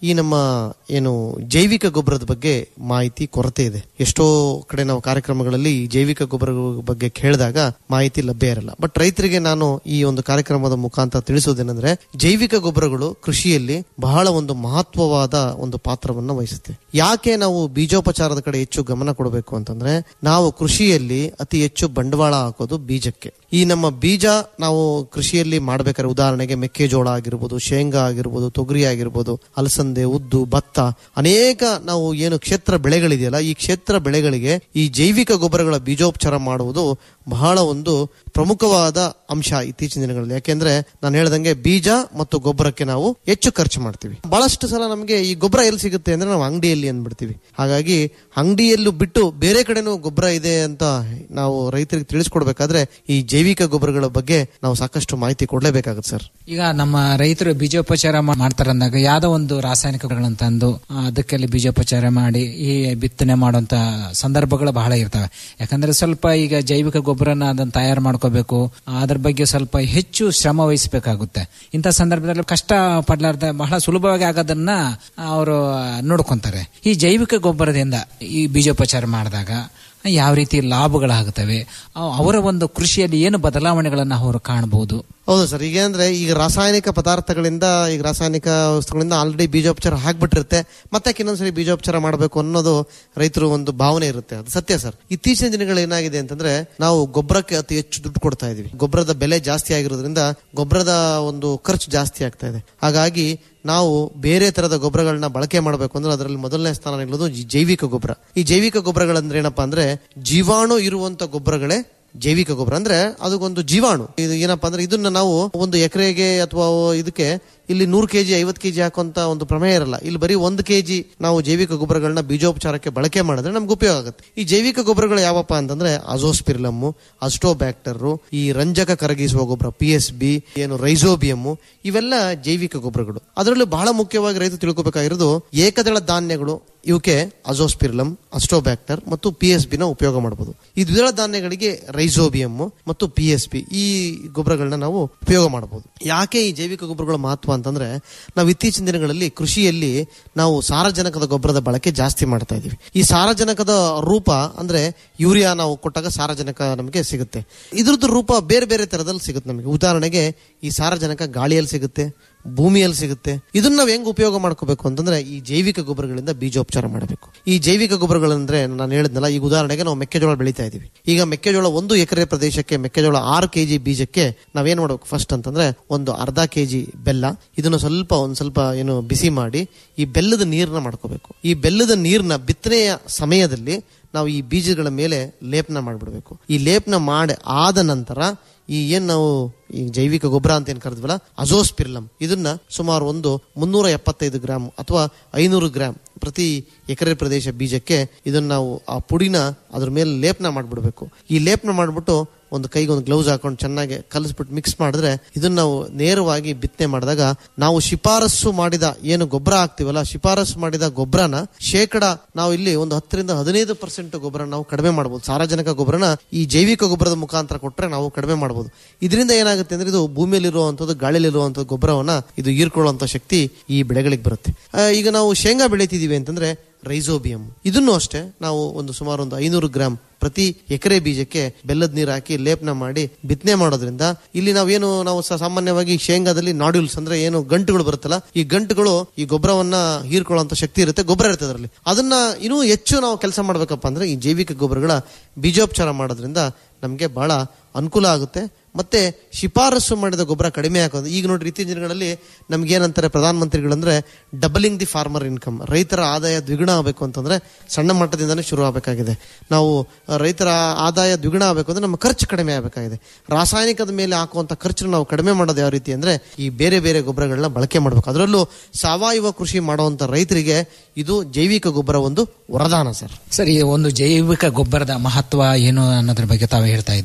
ಈ ನಮ್ಮ ಏನು ಜೈವಿಕ ಗೊಬ್ಬರದ ಬಗ್ಗೆ ಮಾಹಿತಿ ಕೊರತೆ ಇದೆ ಎಷ್ಟೋ ಕಡೆ ನಾವು ಕಾರ್ಯಕ್ರಮಗಳಲ್ಲಿ ಈ ಜೈವಿಕ ಗೊಬ್ಬರ ಬಗ್ಗೆ ಕೇಳಿದಾಗ ಮಾಹಿತಿ ಲಭ್ಯ ಇರಲ್ಲ ಬಟ್ ರೈತರಿಗೆ ನಾನು ಈ ಒಂದು ಕಾರ್ಯಕ್ರಮದ ಮುಖಾಂತರ ತಿಳಿಸೋದೇನೆಂದ್ರೆ ಜೈವಿಕ ಗೊಬ್ಬರಗಳು ಕೃಷಿಯಲ್ಲಿ ಬಹಳ ಒಂದು ಮಹತ್ವವಾದ ಒಂದು ಪಾತ್ರವನ್ನು ವಹಿಸುತ್ತೆ ಯಾಕೆ ನಾವು ಬೀಜೋಪಚಾರದ ಕಡೆ ಹೆಚ್ಚು ಗಮನ ಕೊಡಬೇಕು ಅಂತಂದ್ರೆ ನಾವು ಕೃಷಿಯಲ್ಲಿ ಅತಿ ಹೆಚ್ಚು ಬಂಡವಾಳ ಹಾಕೋದು ಬೀಜಕ್ಕೆ ಈ ನಮ್ಮ ಬೀಜ ನಾವು ಕೃಷಿಯಲ್ಲಿ ಮಾಡ್ಬೇಕಾದ್ರೆ ಉದಾಹರಣೆಗೆ ಮೆಕ್ಕೆಜೋಳ ಆಗಿರ್ಬೋದು ಶೇಂಗಾ ಆಗಿರ್ಬೋದು ತೊಗರಿ ಆಗಿರ್ಬೋದು ಅಲಸಂದೆ ಉದ್ದು ಭತ್ತ ಅನೇಕ ನಾವು ಏನು ಕ್ಷೇತ್ರ ಬೆಳೆಗಳಿದೆಯಲ್ಲ ಈ ಕ್ಷೇತ್ರ ಬೆಳೆಗಳಿಗೆ ಈ ಜೈವಿಕ ಗೊಬ್ಬರಗಳ ಬೀಜೋಪಚಾರ ಮಾಡುವುದು ಬಹಳ ಒಂದು ಪ್ರಮುಖವಾದ ಅಂಶ ಇತ್ತೀಚಿನ ದಿನಗಳಲ್ಲಿ ಯಾಕೆಂದ್ರೆ ನಾನು ಹೇಳ್ದಂಗೆ ಬೀಜ ಮತ್ತು ಗೊಬ್ಬರಕ್ಕೆ ನಾವು ಹೆಚ್ಚು ಖರ್ಚು ಮಾಡ್ತೀವಿ ಬಹಳಷ್ಟು ಸಲ ನಮಗೆ ಈ ಗೊಬ್ಬರ ಎಲ್ಲಿ ಸಿಗುತ್ತೆ ಅಂದ್ರೆ ನಾವು ಅಂಗಡಿಯಲ್ಲಿ ಅಂದ್ಬಿಡ್ತೀವಿ ಹಾಗಾಗಿ ಅಂಗಡಿಯಲ್ಲೂ ಬಿಟ್ಟು ಬೇರೆ ಕಡೆನೂ ಗೊಬ್ಬರ ಇದೆ ಅಂತ ನಾವು ರೈತರಿಗೆ ತಿಳಿಸ್ಕೊಡ್ಬೇಕಾದ್ರೆ ಈ ಜೈವಿಕ ಗೊಬ್ಬರಗಳ ಬಗ್ಗೆ ನಾವು ಸಾಕಷ್ಟು ಮಾಹಿತಿ ಕೊಡ್ಲೇಬೇಕಾಗುತ್ತೆ ಸರ್ ಈಗ ನಮ್ಮ ರೈತರು ಬೀಜೋಪಚಾರ ಮಾ- ಮಾಡ್ತಾರೆ ಅಂದಾಗ ಯಾವ್ದೋ ಒಂದು ರಾಸಾಯನಿಕಗಳನ್ನ ತಂದು ಆ, ಅದಕ್ಕೆಲ್ಲ ಬೀಜೋಪಚಾರ ಮಾಡಿ ಈ ಬಿತ್ತನೆ ಮಾಡುವಂತ ಸಂದರ್ಭಗಳು ಬಹಳ ಇರ್ತವೆ ಯಾಕಂದ್ರೆ ಸ್ವಲ್ಪ ಈಗ ಜೈವಿಕ ಗೊಬ್ಬರನ ಅದನ್ನ ತಯಾರು ಮಾಡ್ಕೋಬೇಕು ಅದ್ರ ಬಗ್ಗೆ ಸ್ವಲ್ಪ ಹೆಚ್ಚು ಶ್ರಮ ವಹಿಸಬೇಕಾಗುತ್ತೆ ಇಂಥ ಸಂದರ್ಭದಲ್ಲಿ ಕಷ್ಟ ಪಡ್ಲಾರ್ದ ಬಹಳ ಸುಲಭವಾಗಿ ಆಗೋದನ್ನ ಅವರು ನೋಡ್ಕೊಂತಾರೆ ಈ ಜೈವಿಕ ಗೊಬ್ಬರದಿಂದ ಈ ಬೀಜೋಪಚಾರ ಮಾಡಿದಾಗ ಯಾವ ರೀತಿ ಲಾಭಗಳಾಗುತ್ತವೆ ಅವ್- ಅವರ ಒಂದು ಕೃಷಿಯಲ್ಲಿ ಏನು ಬದಲಾವಣೆಗಳನ್ನು ಅವರು ಕಾಣಬಹುದು ಹೌದು ಸರ್ ಈಗ ಅಂದ್ರೆ ಈಗ ರಾಸಾಯನಿಕ ಪದಾರ್ಥಗಳಿಂದ ಈಗ ರಾಸಾಯನಿಕ ವಸ್ತುಗಳಿಂದ ಆಲ್ರೆಡಿ ಬೀಜೋಪಚಾರ ಹಾಕ್ಬಿಟ್ಟಿರುತ್ತೆ ಮತ್ತೆ ಇನ್ನೊಂದ್ಸರಿ ಬೀಜೋಪಚಾರ ಮಾಡಬೇಕು ಅನ್ನೋದು ರೈತರು ಒಂದು ಭಾವನೆ ಇರುತ್ತೆ ಅದು ಸತ್ಯ ಸರ್ ಇತ್ತೀಚಿನ ದಿನಗಳು ಏನಾಗಿದೆ ಅಂತಂದ್ರೆ ನಾವು ಗೊಬ್ಬರಕ್ಕೆ ಅತಿ ಹೆಚ್ಚು ದುಡ್ಡು ಕೊಡ್ತಾ ಇದೀವಿ ಗೊಬ್ಬರದ ಬೆಲೆ ಜಾಸ್ತಿ ಆಗಿರೋದ್ರಿಂದ ಗೊಬ್ಬರದ ಒಂದು ಖರ್ಚು ಜಾಸ್ತಿ ಆಗ್ತಾ ಇದೆ ಹಾಗಾಗಿ ನಾವು ಬೇರೆ ತರದ ಗೊಬ್ಬರಗಳನ್ನ ಬಳಕೆ ಮಾಡಬೇಕು ಅಂದ್ರೆ ಅದರಲ್ಲಿ ಮೊದಲನೇ ಸ್ಥಾನ ನಿಲ್ಲೋದು ಈ ಜೈವಿಕ ಗೊಬ್ಬರ ಈ ಜೈವಿಕ ಗೊಬ್ಬರಗಳಂದ್ರೆ ಏನಪ್ಪಾ ಅಂದ್ರೆ ಜೀವಾಣು ಇರುವಂತ ಗೊಬ್ಬರಗಳೇ ಜೈವಿಕ ಗೊಬ್ಬರ ಅಂದ್ರೆ ಅದಕ್ಕೊಂದು ಜೀವಾಣು ಇದು ಏನಪ್ಪಾ ಅಂದ್ರೆ ಇದನ್ನ ನಾವು ಒಂದು ಎಕರೆಗೆ ಅಥವಾ ಇದಕ್ಕೆ ಇಲ್ಲಿ ನೂರು ಕೆಜಿ ಐವತ್ತು ಕೆಜಿ ಹಾಕುವಂತ ಒಂದು ಪ್ರಮೇಯ ಇರಲ್ಲ ಇಲ್ಲಿ ಬರೀ ಒಂದು ಕೆಜಿ ನಾವು ಜೈವಿಕ ಗೊಬ್ಬರಗಳನ್ನ ಬೀಜೋಪಚಾರಕ್ಕೆ ಬಳಕೆ ಮಾಡಿದ್ರೆ ನಮ್ಗೆ ಉಪಯೋಗ ಆಗುತ್ತೆ ಈ ಜೈವಿಕ ಗೊಬ್ಬರಗಳು ಯಾವಪ್ಪ ಅಂತಂದ್ರೆ ಅಜೋಸ್ಪಿರ್ಲಮ್ ಅಸ್ಟೋಬ್ಯಾಕ್ಟರ್ ಈ ರಂಜಕ ಕರಗಿಸುವ ಗೊಬ್ಬರ ಪಿ ಎಸ್ ಬಿ ಏನು ರೈಸೋಬಿಯಮ್ ಇವೆಲ್ಲ ಜೈವಿಕ ಗೊಬ್ಬರಗಳು ಅದರಲ್ಲೂ ಬಹಳ ಮುಖ್ಯವಾಗಿ ರೈತ ತಿಳ್ಕೊಬೇಕಾಗಿರೋದು ಏಕದಳ ಧಾನ್ಯಗಳು ಇವಕ್ಕೆ ಅಜೋಸ್ಪಿರ್ಲಮ್ ಅಸ್ಟೋಬ್ಯಾಕ್ಟರ್ ಮತ್ತು ಪಿ ಎಸ್ ಬಿನ ಉಪಯೋಗ ಮಾಡಬಹುದು ಈ ದ್ವಿದಳ ಧಾನ್ಯಗಳಿಗೆ ರೈಸೋಬಿಯಮ್ ಮತ್ತು ಪಿ ಎಸ್ ಬಿ ಈ ಗೊಬ್ಬರಗಳನ್ನ ನಾವು ಉಪಯೋಗ ಮಾಡಬಹುದು ಯಾಕೆ ಈ ಜೈವಿಕ ಗೊಬ್ಬರಗಳ ಮಹತ್ವ ಅಂತಂದ್ರೆ ನಾವು ಇತ್ತೀಚಿನ ದಿನಗಳಲ್ಲಿ ಕೃಷಿಯಲ್ಲಿ ನಾವು ಸಾರಜನಕದ ಗೊಬ್ಬರದ ಬಳಕೆ ಜಾಸ್ತಿ ಮಾಡ್ತಾ ಇದೀವಿ ಈ ಸಾರಜನಕದ ರೂಪ ಅಂದ್ರೆ ಯೂರಿಯಾ ನಾವು ಕೊಟ್ಟಾಗ ಸಾರಜನಕ ನಮಗೆ ಸಿಗುತ್ತೆ ಇದ್ರದ್ದು ರೂಪ ಬೇರೆ ಬೇರೆ ತರದಲ್ಲಿ ಸಿಗುತ್ತೆ ನಮಗೆ ಉದಾಹರಣೆಗೆ ಈ ಸಾರಜನಕ ಗಾಳಿಯಲ್ಲಿ ಸಿಗುತ್ತೆ ಭೂಮಿಯಲ್ಲಿ ಸಿಗುತ್ತೆ ಇದನ್ನ ನಾವು ಹೆಂಗ್ ಉಪಯೋಗ ಮಾಡ್ಕೋಬೇಕು ಅಂತಂದ್ರೆ ಈ ಜೈವಿಕ ಗೊಬ್ಬರಗಳಿಂದ ಬೀಜೋಪಚಾರ ಮಾಡಬೇಕು ಈ ಜೈವಿಕ ಗೊಬ್ಬರಗಳಂದ್ರೆ ನಾನು ಹೇಳಿದ್ನಲ್ಲ ಈಗ ಉದಾಹರಣೆಗೆ ನಾವು ಮೆಕ್ಕೆಜೋಳ ಬೆಳೀತಾ ಇದೀವಿ ಈಗ ಮೆಕ್ಕೆಜೋಳ ಒಂದು ಎಕರೆ ಪ್ರದೇಶಕ್ಕೆ ಮೆಕ್ಕೆಜೋಳ ಆರು ಕೆಜಿ ಬೀಜಕ್ಕೆ ನಾವೇನ್ ಮಾಡ್ಬೇಕು ಫಸ್ಟ್ ಅಂತಂದ್ರೆ ಒಂದು ಅರ್ಧ ಕೆಜಿ ಬೆಲ್ಲ ಇದನ್ನು ಸ್ವಲ್ಪ ಒಂದ್ ಸ್ವಲ್ಪ ಏನು ಬಿಸಿ ಮಾಡಿ ಈ ಬೆಲ್ಲದ ನೀರನ್ನ ಮಾಡ್ಕೋಬೇಕು ಈ ಬೆಲ್ಲದ ನೀರನ್ನ ಬಿತ್ತನೆಯ ಸಮಯದಲ್ಲಿ ನಾವು ಈ ಬೀಜಗಳ ಮೇಲೆ ಲೇಪನ ಮಾಡಿಬಿಡ್ಬೇಕು ಈ ಲೇಪನ ಮಾಡಿ ಆದ ನಂತರ ಈ ಏನ್ ನಾವು ಈ ಜೈವಿಕ ಗೊಬ್ಬರ ಅಂತ ಏನ್ ಕರೆದ್ವಲ್ಲ ಅಜೋಸ್ಪಿರ್ಲಮ್ ಇದನ್ನ ಸುಮಾರು ಒಂದು ಮುನ್ನೂರ ಎಪ್ಪತ್ತೈದು ಗ್ರಾಮ್ ಅಥವಾ ಐನೂರು ಗ್ರಾಮ್ ಪ್ರತಿ ಎಕರೆ ಪ್ರದೇಶ ಬೀಜಕ್ಕೆ ಇದನ್ನ ನಾವು ಆ ಪುಡಿನ ಅದ್ರ ಮೇಲೆ ಲೇಪನ ಮಾಡ್ಬಿಡ್ಬೇಕು ಈ ಲೇಪನ ಮಾಡ್ಬಿಟ್ಟು ಒಂದು ಕೈಗೆ ಒಂದು ಗ್ಲೌಸ್ ಹಾಕೊಂಡು ಚೆನ್ನಾಗಿ ಕಲಿಸ್ಬಿಟ್ಟು ಮಿಕ್ಸ್ ಮಾಡಿದ್ರೆ ಇದನ್ನ ನಾವು ನೇರವಾಗಿ ಬಿತ್ತನೆ ಮಾಡಿದಾಗ ನಾವು ಶಿಫಾರಸ್ಸು ಮಾಡಿದ ಏನು ಗೊಬ್ಬರ ಹಾಕ್ತಿವಲ್ಲ ಶಿಫಾರಸ್ಸು ಮಾಡಿದ ಗೊಬ್ಬರನ ಶೇಕಡ ನಾವು ಇಲ್ಲಿ ಒಂದು ಹತ್ತರಿಂದ ಹದಿನೈದು ಪರ್ಸೆಂಟ್ ಗೊಬ್ಬರ ನಾವು ಕಡಿಮೆ ಮಾಡಬಹುದು ಸಾರಜನಕ ಗೊಬ್ಬರನ ಈ ಜೈವಿಕ ಗೊಬ್ಬರದ ಮುಖಾಂತರ ಕೊಟ್ರೆ ನಾವು ಕಡಿಮೆ ಮಾಡಬಹುದು ಇದರಿಂದ ಏನಾಗುತ್ತೆ ಅಂದ್ರೆ ಇದು ಭೂಮಿಯಲ್ಲಿರುವಂತದ್ದು ಗಾಳಿಯಲ್ಲಿರುವಂತದ್ದು ಗೊಬ್ಬರವನ್ನ ಇದು ಹೀರ್ಕೊಳ್ಳುವಂತ ಶಕ್ತಿ ಈ ಬೆಳೆಗಳಿಗೆ ಬರುತ್ತೆ ಆ, ಈಗ ನಾವು ಶೇಂಗಾ ಬೆಳಿತಿದೀವಿ ಅಂತಂದ್ರೆ ರೈಸೋಬಿಯಂ ಇದನ್ನು ಅಷ್ಟೇ ನಾವು ಒಂದು ಸುಮಾರು ಒಂದು ಐನೂರು ಗ್ರಾಮ್ ಪ್ರತಿ ಎಕರೆ ಬೀಜಕ್ಕೆ ಬೆಲ್ಲದ ನೀರು ಹಾಕಿ ಲೇಪನ ಮಾಡಿ ಬಿತ್ತನೆ ಮಾಡೋದ್ರಿಂದ ಇಲ್ಲಿ ನಾವೇನು ನಾವು ಸ- ಸಾಮಾನ್ಯವಾಗಿ ಶೇಂಗಾದಲ್ಲಿ ನಾಡ್ಯೂಲ್ಸ್ ಅಂದ್ರೆ ಏನು ಗಂಟುಗಳು ಬರುತ್ತಲ್ಲ ಈ ಗಂಟುಗಳು ಈ ಗೊಬ್ಬರವನ್ನ ಹೀರ್ಕೊಳ್ಳುವಂತ ಶಕ್ತಿ ಇರುತ್ತೆ ಗೊಬ್ಬರ ಇರುತ್ತೆ ಅದರಲ್ಲಿ ಅದನ್ನ ಇನ್ನೂ ಹೆಚ್ಚು ನಾವು ಕೆಲಸ ಮಾಡ್ಬೇಕಪ್ಪ ಅಂದ್ರೆ ಈ ಜೈವಿಕ ಗೊಬ್ಬರಗಳ ಬೀಜೋಪಚಾರ ಮಾಡೋದ್ರಿಂದ ನಮಗೆ ಬಹಳ ಅನುಕೂಲ ಆಗುತ್ತೆ ಮತ್ತೆ ಶಿಫಾರಸು ಮಾಡಿದ ಗೊಬ್ಬರ ಕಡಿಮೆ ಹಾಕೋದು ಈಗ ನೋಡ್ರಿ ಇತ್ತೀಚಿನ ದಿನಗಳಲ್ಲಿ ನಮ್ಗೆ ಏನಂತಾರೆ ಪ್ರಧಾನಮಂತ್ರಿಗಳಂದ್ರೆ ಡಬಲಿಂಗ್ ದಿ ಫಾರ್ಮರ್ ಇನ್ಕಮ್ ರೈತರ ಆದಾಯ ದ್ವಿಗುಣ ಆಗಬೇಕು ಅಂತಂದ್ರೆ ಸಣ್ಣ ಮಟ್ಟದಿಂದನೇ ಶುರು ಆಗಬೇಕಾಗಿದೆ ನಾವು ಆ, ರೈತರ ಆದಾಯ ದ್ವಿಗುಣ ಆಗಬೇಕು ಅಂದ್ರೆ ನಮ್ಮ ಖರ್ಚು ಕಡಿಮೆ ಆಗಬೇಕಾಗಿದೆ ರಾಸಾಯನಿಕದ ಮೇಲೆ ಹಾಕುವಂತ ಖರ್ಚು ನಾವು ಕಡಿಮೆ ಮಾಡೋದು ಯಾವ ರೀತಿ ಅಂದ್ರೆ ಈ ಬೇರೆ ಬೇರೆ ಗೊಬ್ಬರಗಳನ್ನ ಬಳಕೆ ಮಾಡಬೇಕು ಅದರಲ್ಲೂ ಸಾವಯವ ಕೃಷಿ ಮಾಡುವಂತ ರೈತರಿಗೆ ಇದು ಜೈವಿಕ ಗೊಬ್ಬರ ಒಂದು ವರದಾನ ಸರ್ ಸರ್ ಈ ಒಂದು ಜೈವಿಕ ಗೊಬ್ಬರದ ಮಹತ್ವ ಏನು ಅನ್ನೋದ್ರ ಬಗ್ಗೆ ತಾವು ಹೇಳ್ತಾ ಇದ್ರಿ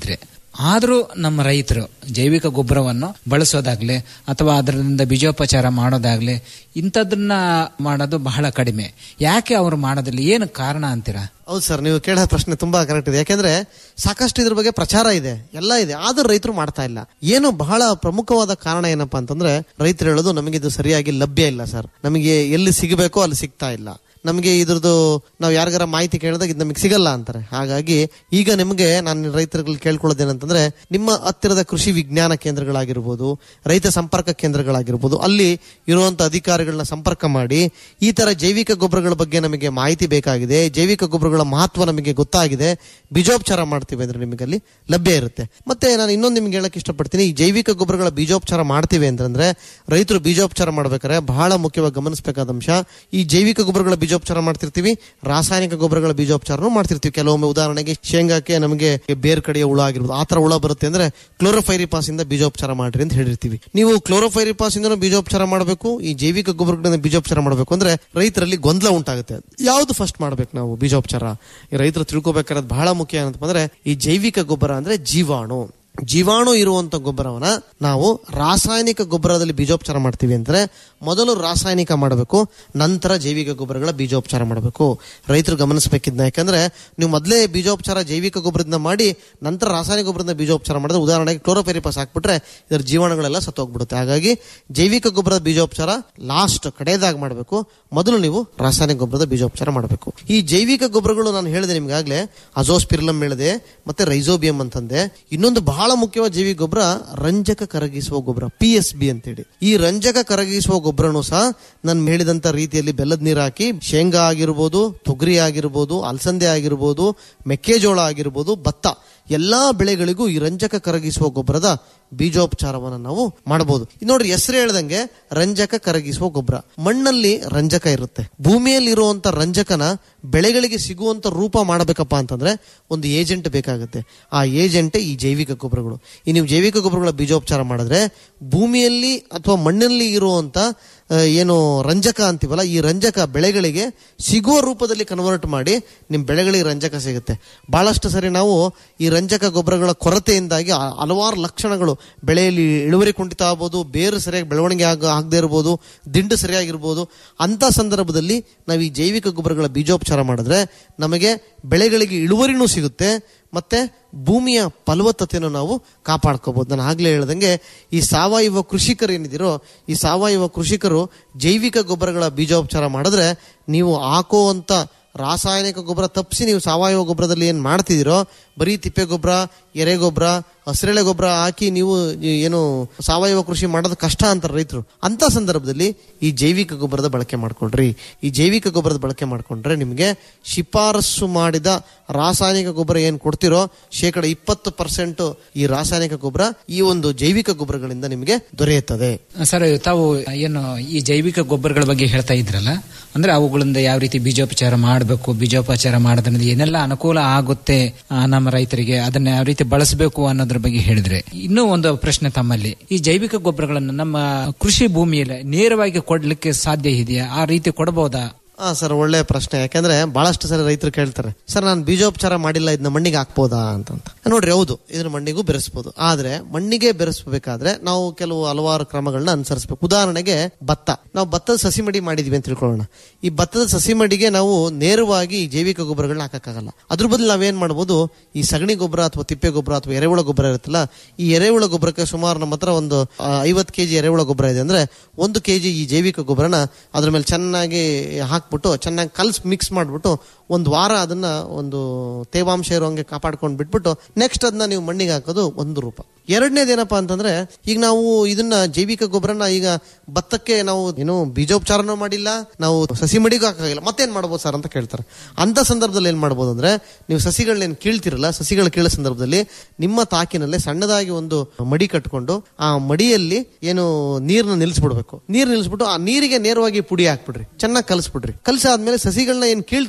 ಆದರೂ ನಮ್ಮ ರೈತರು ಜೈವಿಕ ಗೊಬ್ಬರವನ್ನು ಬಳಸೋದಾಗ್ಲಿ ಅಥವಾ ಅದರಿಂದ ಬೀಜೋಪಚಾರ ಮಾಡೋದಾಗ್ಲಿ ಇಂಥದ್ದನ್ನ ಮಾಡೋದು ಬಹಳ ಕಡಿಮೆ ಯಾಕೆ ಅವರು ಮಾಡೋದಿಲ್ಲ ಏನು ಕಾರಣ ಅಂತೀರಾ ಹೌದು ಸರ್ ನೀವು ಕೇಳೋ ಪ್ರಶ್ನೆ ತುಂಬಾ ಕರೆಕ್ಟ್ ಇದೆ ಯಾಕೆಂದ್ರೆ ಸಾಕಷ್ಟು ಇದ್ರ ಬಗ್ಗೆ ಪ್ರಚಾರ ಇದೆ ಎಲ್ಲ ಇದೆ ಆದ್ರೂ ರೈತರು ಮಾಡ್ತಾ ಇಲ್ಲ ಏನು ಬಹಳ ಪ್ರಮುಖವಾದ ಕಾರಣ ಏನಪ್ಪಾ ಅಂತಂದ್ರೆ ರೈತರು ಹೇಳೋದು ನಮಗೆ ಇದು ಸರಿಯಾಗಿ ಲಭ್ಯ ಇಲ್ಲ ಸರ್ ನಮಗೆ ಎಲ್ಲಿ ಸಿಗಬೇಕೋ ಅಲ್ಲಿ ಸಿಗ್ತಾ ಇಲ್ಲ ನಮಗೆ ಇದ್ರದ್ದು ನಾವು ಯಾರಿಗಾರ ಮಾಹಿತಿ ಕೇಳಿದಾಗ ಇದು ನಮಗೆ ಸಿಗಲ್ಲ ಅಂತಾರೆ ಹಾಗಾಗಿ ಈಗ ನಿಮಗೆ ನಾನು ರೈತರುಗಳು ಕೇಳ್ಕೊಳ್ಳೋದೇನಂತಂದ್ರೆ ನಿಮ್ಮ ಹತ್ತಿರದ ಕೃಷಿ ವಿಜ್ಞಾನ ಕೇಂದ್ರಗಳಾಗಿರ್ಬೋದು ರೈತ ಸಂಪರ್ಕ ಕೇಂದ್ರಗಳಾಗಿರ್ಬೋದು ಅಲ್ಲಿ ಇರುವಂತ ಅಧಿಕಾರಿಗಳನ್ನ ಸಂಪರ್ಕ ಮಾಡಿ ಈ ತರ ಜೈವಿಕ ಗೊಬ್ಬರಗಳ ಬಗ್ಗೆ ನಮಗೆ ಮಾಹಿತಿ ಬೇಕಾಗಿದೆ ಜೈವಿಕ ಗೊಬ್ಬರಗಳ ಮಹತ್ವ ನಮಗೆ ಗೊತ್ತಾಗಿದೆ ಬೀಜೋಪಚಾರ ಮಾಡ್ತೀವಿ ಅಂದ್ರೆ ನಿಮಗೆ ಅಲ್ಲಿ ಲಭ್ಯ ಇರುತ್ತೆ ಮತ್ತೆ ನಾನು ಇನ್ನೊಂದು ನಿಮ್ಗೆ ಹೇಳಕ್ ಇಷ್ಟಪಡ್ತೀನಿ ಈ ಜೈವಿಕ ಗೊಬ್ಬರಗಳ ಬೀಜೋಪಚಾರ ಮಾಡ್ತೀವಿ ಅಂತಂದ್ರೆ ರೈತರು ಬೀಜೋಪಚಾರ ಮಾಡ್ಬೇಕಾದ್ರೆ ಬಹಳ ಮುಖ್ಯವಾಗಿ ಗಮನಿಸಬೇಕಾದ ಅಂಶ ಈ ಜೈವಿಕ ಗೊಬ್ಬರಗಳ ಬೀಜೋಪಚಾರ ಮಾಡ್ತಿರ್ತೀವಿ ರಾಸಾಯನಿಕ ಗೊಬ್ಬರಗಳ ಬೀಜೋಪಚಾರನೂ ಮಾಡ್ತಿರ್ತೀವಿ ಕೆಲವೊಮ್ಮೆ ಉದಾಹರಣೆಗೆ ಶೇಂಗಾಕ್ಕೆ ನಮಗೆ ಬೇರ್ ಕಡೆಯ ಹುಳ ಆಗಿರ್ಬೋದು ಆ ತರ ಹುಳ ಬರುತ್ತೆ ಅಂದ್ರೆ ಕ್ಲೋರೋಫೈರಿಪಾಸ್ ಇಂದ ಬೀಜೋಪಚಾರ ಮಾಡ್ರಿ ಅಂತ ಹೇಳಿರ್ತೀವಿ ನೀವು ಕ್ಲೋರೋಫೈರಿಪಾಸ್ ಇಂದ ಬೀಜೋಪಚಾರ ಮಾಡಬೇಕು ಈ ಜೈವಿಕ ಗೊಬ್ಬರಗಳಿಂದ ಬೀಜೋಪಚಾರ ಮಾಡಬೇಕು ಅಂದ್ರೆ ರೈತರಲ್ಲಿ ಗೊಂದಲ ಉಂಟಾಗುತ್ತೆ ಯಾವ್ದು ಫಸ್ಟ್ ಮಾಡ್ಬೇಕು ನಾವು ಬೀಜೋಪಚಾರ ಈ ರೈತರು ತಿಳ್ಕೊಬೇಕಾದ್ರೆ ಬಹಳ ಮುಖ್ಯ ಏನಂತ ಅಂದ್ರೆ ಈ ಜೈವಿಕ ಗೊಬ್ಬರ ಅಂದ್ರೆ ಜೀವಾಣು ಜೀವಾಣು ಇರುವಂತ ಗೊಬ್ಬರವನ್ನ ನಾವು ರಾಸಾಯನಿಕ ಗೊಬ್ಬರದಲ್ಲಿ ಬೀಜೋಪಚಾರ ಮಾಡ್ತೀವಿ ಅಂದ್ರೆ ಮೊದಲು ರಾಸಾಯನಿಕ ಮಾಡಬೇಕು ನಂತರ ಜೈವಿಕ ಗೊಬ್ಬರಗಳ ಬೀಜೋಪಚಾರ ಮಾಡಬೇಕು ರೈತರು ಗಮನಿಸಬೇಕಿದ್ನ ಯಾಕಂದ್ರೆ ನೀವು ಮೊದಲೇ ಬೀಜೋಪಚಾರ ಜೈವಿಕ ಗೊಬ್ಬರದಿಂದ ಮಾಡಿ ನಂತರ ರಾಸಾಯನಿಕ ಗೊಬ್ಬರದಿಂದ ಬೀಜೋಪಚಾರ ಮಾಡಿದ್ರೆ ಉದಾಹರಣೆಗೆ ಕ್ಲೋರೋಪೆರಿಪಾಸ್ ಹಾಕ್ಬಿಟ್ರೆ ಇದರ ಜೀವಾಣುಗಳೆಲ್ಲ ಸತ್ತೋಗ್ಬಿಡುತ್ತೆ ಹಾಗಾಗಿ ಜೈವಿಕ ಗೊಬ್ಬರದ ಬೀಜೋಪಚಾರ ಲಾಸ್ಟ್ ಕಡೆಯದಾಗ ಮಾಡಬೇಕು ಮೊದಲು ನೀವು ರಾಸಾಯನಿಕ ಗೊಬ್ಬರದ ಬೀಜೋಪಚಾರ ಮಾಡಬೇಕು ಈ ಜೈವಿಕ ಗೊಬ್ಬರಗಳು ನಾನು ಹೇಳಿದೆ ನಿಮ್ಗಾಗ್ಲೇ ಅಜೋಸ್ಪಿರ್ಲಮ್ ಹೇಳಿದೆ ಮತ್ತೆ ರೈಸೋಬಿಯಂ ಅಂತಂದೆ ಇನ್ನೊಂದು ಬಹಳ ಮುಖ್ಯವಾದ ಜೈವಿಕ ಗೊಬ್ಬರ ರಂಜಕ ಕರಗಿಸುವ ಗೊಬ್ಬರ ಪಿ ಎಸ್ ಬಿ ಅಂತೇಳಿ ಈ ರಂಜಕ ಕರಗಿಸುವ ಗೊಬ್ಬರನು ಸಹ ನಾನು ಹೇಳಿದಂತ ರೀತಿಯಲ್ಲಿ ಬೆಲ್ಲದ ನೀರು ಹಾಕಿ ಶೇಂಗಾ ಆಗಿರ್ಬೋದು ತೊಗರಿ ಆಗಿರ್ಬೋದು ಅಲಸಂದೆ ಆಗಿರ್ಬೋದು ಮೆಕ್ಕೆಜೋಳ ಆಗಿರ್ಬೋದು ಭತ್ತ ಎಲ್ಲಾ ಬೆಳೆಗಳಿಗೂ ಈ ರಂಜಕ ಕರಗಿಸುವ ಗೊಬ್ಬರದ ಬೀಜೋಪಚಾರವನ್ನು ನಾವು ಮಾಡಬಹುದು ನೋಡ್ರಿ ಹೆಸರು ಹೇಳ್ದಂಗೆ ರಂಜಕ ಕರಗಿಸುವ ಗೊಬ್ಬರ ಮಣ್ಣಲ್ಲಿ ರಂಜಕ ಇರುತ್ತೆ ಭೂಮಿಯಲ್ಲಿ ಇರುವಂತ ರಂಜಕನ ಬೆಳೆಗಳಿಗೆ ಸಿಗುವಂತ ರೂಪ ಮಾಡಬೇಕಪ್ಪ ಅಂತಂದ್ರೆ ಒಂದು ಏಜೆಂಟ್ ಬೇಕಾಗುತ್ತೆ ಆ ಏಜೆಂಟ್ ಈ ಜೈವಿಕ ಗೊಬ್ಬರಗಳು ಈ ನೀವು ಜೈವಿಕ ಗೊಬ್ಬರಗಳ ಬೀಜೋಪಚಾರ ಮಾಡಿದ್ರೆ ಭೂಮಿಯಲ್ಲಿ ಅಥವಾ ಮಣ್ಣಲ್ಲಿ ಇರುವಂತ ಆ, ಏನು ರಂಜಕ ಅಂತೀವಲ್ಲ ಈ ರಂಜಕ ಬೆಳೆಗಳಿಗೆ ಸಿಗುವ ರೂಪದಲ್ಲಿ ಕನ್ವರ್ಟ್ ಮಾಡಿ ನಿಮ್ಮ ಬೆಳೆಗಳಿಗೆ ರಂಜಕ ಸಿಗುತ್ತೆ ಬಹಳಷ್ಟು ಸರಿ ನಾವು ಈ ರಂಜಕ ಗೊಬ್ಬರಗಳ ಕೊರತೆಯಿಂದಾಗಿ ಹ- ಹಲವಾರು ಲಕ್ಷಣಗಳು ಬೆಳೆಯಲ್ಲಿ ಇಳುವರಿ ಕುಂಠಿತ ಆಗ್ಬೋದು ಬೇರು ಸರಿಯಾಗಿ ಬೆಳವಣಿಗೆ ಆಗ ಆಗದೆ ಇರ್ಬೋದು ದಿಂಡು ಸರಿಯಾಗಿರ್ಬೋದು ಅಂತ ಸಂದರ್ಭದಲ್ಲಿ ನಾವು ಈ ಜೈವಿಕ ಗೊಬ್ಬರಗಳ ಬೀಜೋಪಚಾರ ಮಾಡಿದ್ರೆ ನಮಗೆ ಬೆಳೆಗಳಿಗೆ ಇಳುವರಿನೂ ಸಿಗುತ್ತೆ ಮತ್ತೆ ಭೂಮಿಯ ಫಲವತ್ತತೆಯನ್ನು ನಾವು ಕಾಪಾಡ್ಕೋಬಹುದು ನಾನು ಆಗ್ಲೇ ಹೇಳ್ದಂಗೆ ಈ ಸಾವಯವ ಕೃಷಿಕರು ಏನಿದಿರೋ ಈ ಸಾವಯವ ಕೃಷಿಕರು ಜೈವಿಕ ಗೊಬ್ಬರಗಳ ಬೀಜೋಪಚಾರ ಮಾಡಿದ್ರೆ ನೀವು ಹಾಕುವಂತ ರಾಸಾಯನಿಕ ಗೊಬ್ಬರ ತಪ್ಪಿಸಿ ನೀವು ಸಾವಯವ ಗೊಬ್ಬರದಲ್ಲಿ ಏನು ಮಾಡ್ತಿದ್ದೀರೋ ಬರೀ ತಿಪ್ಪೆ ಗೊಬ್ಬರ ಎರೆ ಗೊಬ್ಬರ ಹಸಿರೆಳೆ ಗೊಬ್ಬರ ಹಾಕಿ ನೀವು ಈ ಏನು ಸಾವಯವ ಕೃಷಿ ಮಾಡೋದು ಕಷ್ಟ ಅಂತಾರೆ ರೈತರು ಅಂತ ಸಂದರ್ಭದಲ್ಲಿ ಈ ಜೈವಿಕ ಗೊಬ್ಬರದ ಬಳಕೆ ಮಾಡ್ಕೊಳ್ರಿ ಈ ಜೈವಿಕ ಗೊಬ್ಬರದ ಬಳಕೆ ಮಾಡ್ಕೊಂಡ್ರೆ ನಿಮಗೆ ಶಿಫಾರಸು ಮಾಡಿದ ರಾಸಾಯನಿಕ ಗೊಬ್ಬರ ಏನು ಕೊಡ್ತಿರೋ ಶೇಕಡ ಇಪ್ಪತ್ತು ಪರ್ಸೆಂಟ್ ಈ ರಾಸಾಯನಿಕ ಗೊಬ್ಬರ ಈ ಒಂದು ಜೈವಿಕ ಗೊಬ್ಬರಗಳಿಂದ ನಿಮಗೆ ದೊರೆಯುತ್ತದೆ ಸರ್ ತಾವು ಏನು ಈ ಜೈವಿಕ ಗೊಬ್ಬರಗಳ ಬಗ್ಗೆ ಹೇಳ್ತಾ ಇದ್ರಲ್ಲ ಅಂದ್ರೆ ಅವುಗಳಿಂದ ಯಾವ ರೀತಿ ಬೀಜೋಪಚಾರ ಮಾಡಬೇಕು ಬೀಜೋಪಚಾರ ಮಾಡೋದ್ರಿಂದ ಏನೆಲ್ಲ ಅನುಕೂಲ ಆಗುತ್ತೆ ಆ, ನಮ್ಮ ರೈತರಿಗೆ ಅದನ್ನ ಯಾವ ರೀತಿ ಬಳಸಬೇಕು ಅನ್ನೋದ್ರ ಬಗ್ಗೆ ಹೇಳಿದ್ರೆ ಇನ್ನೂ ಒಂದು ಪ್ರಶ್ನೆ ತಮ್ಮಲ್ಲಿ ಈ ಜೈವಿಕ ಗೊಬ್ಬರಗಳನ್ನು ನಮ್ಮ ಕೃಷಿ ಭೂಮಿಯಲ್ಲಿ ನೇರವಾಗಿ ಕೊಡ್ಲಿಕ್ಕೆ ಸಾಧ್ಯ ಇದೆಯಾ ಆ ರೀತಿ ಕೊಡಬಹುದಾ ಹಾ ಸರ್ ಒಳ್ಳೆ ಪ್ರಶ್ನೆ ಯಾಕಂದ್ರೆ ಬಹಳಷ್ಟು ಸರಿ ರೈತರು ಕೇಳ್ತಾರೆ ಸರ್ ನಾನು ಬೀಜೋಪಚಾರ ಮಾಡಿಲ್ಲ ಇದನ್ನ ಮಣ್ಣಿಗೆ ಹಾಕ್ಬೋದಾ ಅಂತಂತ ನೋಡ್ರಿ ಹೌದು ಇದನ್ನ ಮಣ್ಣಿಗೂ ಬೆರೆಸ್ಬೋದು ಆದ್ರೆ ಮಣ್ಣಿಗೆ ಬೆರೆಸಬೇಕಾದ್ರೆ ನಾವು ಕೆಲವು ಹಲವಾರು ಕ್ರಮಗಳನ್ನ ಅನುಸರಿಸಬೇಕು ಉದಾಹರಣೆಗೆ ಭತ್ತ ನಾವು ಭತ್ತದ ಸಸಿ ಮಡಿ ಮಾಡಿದ್ವಿ ಅಂತ ತಿಳ್ಕೊಳ್ಳೋಣ ಈ ಭತ್ತದ ಸಸಿ ಮಡಿಗೆ ನಾವು ನೇರವಾಗಿ ಈ ಜೈವಿಕ ಗೊಬ್ಬರಗಳನ್ನ ಹಾಕಕ್ಕಾಗಲ್ಲ ಅದ್ರ ಬದಲು ನಾವೇನ್ ಮಾಡ್ಬೋದು ಈ ಸಗಣಿ ಗೊಬ್ಬರ ಅಥವಾ ತಿಪ್ಪೆ ಗೊಬ್ಬರ ಅಥವಾ ಎರೆಹುಳ ಗೊಬ್ಬರ ಇರುತ್ತಲ್ಲ ಈ ಎರೆಹುಳ ಗೊಬ್ಬರಕ್ಕೆ ಸುಮಾರು ನಮ್ಮ ಹತ್ರ ಒಂದು ಐವತ್ತು ಕೆಜಿ ಎರೆಹುಳ ಗೊಬ್ಬರ ಇದೆ ಅಂದ್ರೆ ಒಂದು ಕೆಜಿ ಈ ಜೈವಿಕ ಗೊಬ್ಬರನ ಅದ್ರ ಮೇಲೆ ಚೆನ್ನಾಗಿ ಹಾಕ್ಬಿಟ್ಟು ಚೆನ್ನಾಗಿ ಕಲ್ಸ್ ಮಿಕ್ಸ್ ಮಾಡ್ಬಿಟ್ಟು ಒಂದು ವಾರ ಅದನ್ನ ಒಂದು ತೇವಾಂಶ ಇರೋಂಗೆ ಕಾಪಾಡ್ಕೊಂಡು ಬಿಟ್ಬಿಟ್ಟು ನೆಕ್ಸ್ಟ್ ಅದನ್ನ ನೀವು ಮಣ್ಣಿಗೆ ಹಾಕೋದು ಒಂದು ರೂಪ ಎರಡನೇದೇನಪ್ಪ ಅಂತಂದ್ರೆ ಈಗ ನಾವು ಇದನ್ನ ಜೈವಿಕ ಗೊಬ್ಬರನ ಈಗ ಭತ್ತಕ್ಕೆ ನಾವು ಏನು ಬೀಜೋಪಚಾರನೂ ಮಾಡಿಲ್ಲ ನಾವು ಸಸಿ ಮಡಿಗೂ ಹಾಕಾಗಿಲ್ಲ ಮತ್ತೇನ್ ಮಾಡ್ಬೋದು ಸರ್ ಅಂತ ಕೇಳ್ತಾರೆ ಅಂತ ಸಂದರ್ಭದಲ್ಲಿ ಏನ್ ಮಾಡ್ಬೋದು ಅಂದ್ರೆ ನೀವು ಸಸಿಗಳನ್ನೇನು ಕೀಳ್ತಿರಲ್ಲ ಸಸಿಗಳು ಕೀಳೋ ಸಂದರ್ಭದಲ್ಲಿ ನಿಮ್ಮ ತಾಕಿನಲ್ಲೇ ಸಣ್ಣದಾಗಿ ಒಂದು ಮಡಿ ಕಟ್ಕೊಂಡು ಆ ಮಡಿಯಲ್ಲಿ ಏನು ನೀರನ್ನ ನಿಲ್ಲಿಸ್ಬಿಡ್ಬೇಕು ನೀರು ನಿಲ್ಲಿಸ್ಬಿಟ್ಟು ಆ ನೀರಿಗೆ ನೇರವಾಗಿ ಪುಡಿ ಹಾಕ್ಬಿಡ್ರಿ ಚೆನ್ನಾಗಿ ಕಲಿಸ್ಬಿಡ್ರಿ ಕಲಸಾದ್ಮೇಲೆ ಸಸಿಗಳನ್ನ ಏನ್ ಕೀಳ್ತಿರಲ್ಲ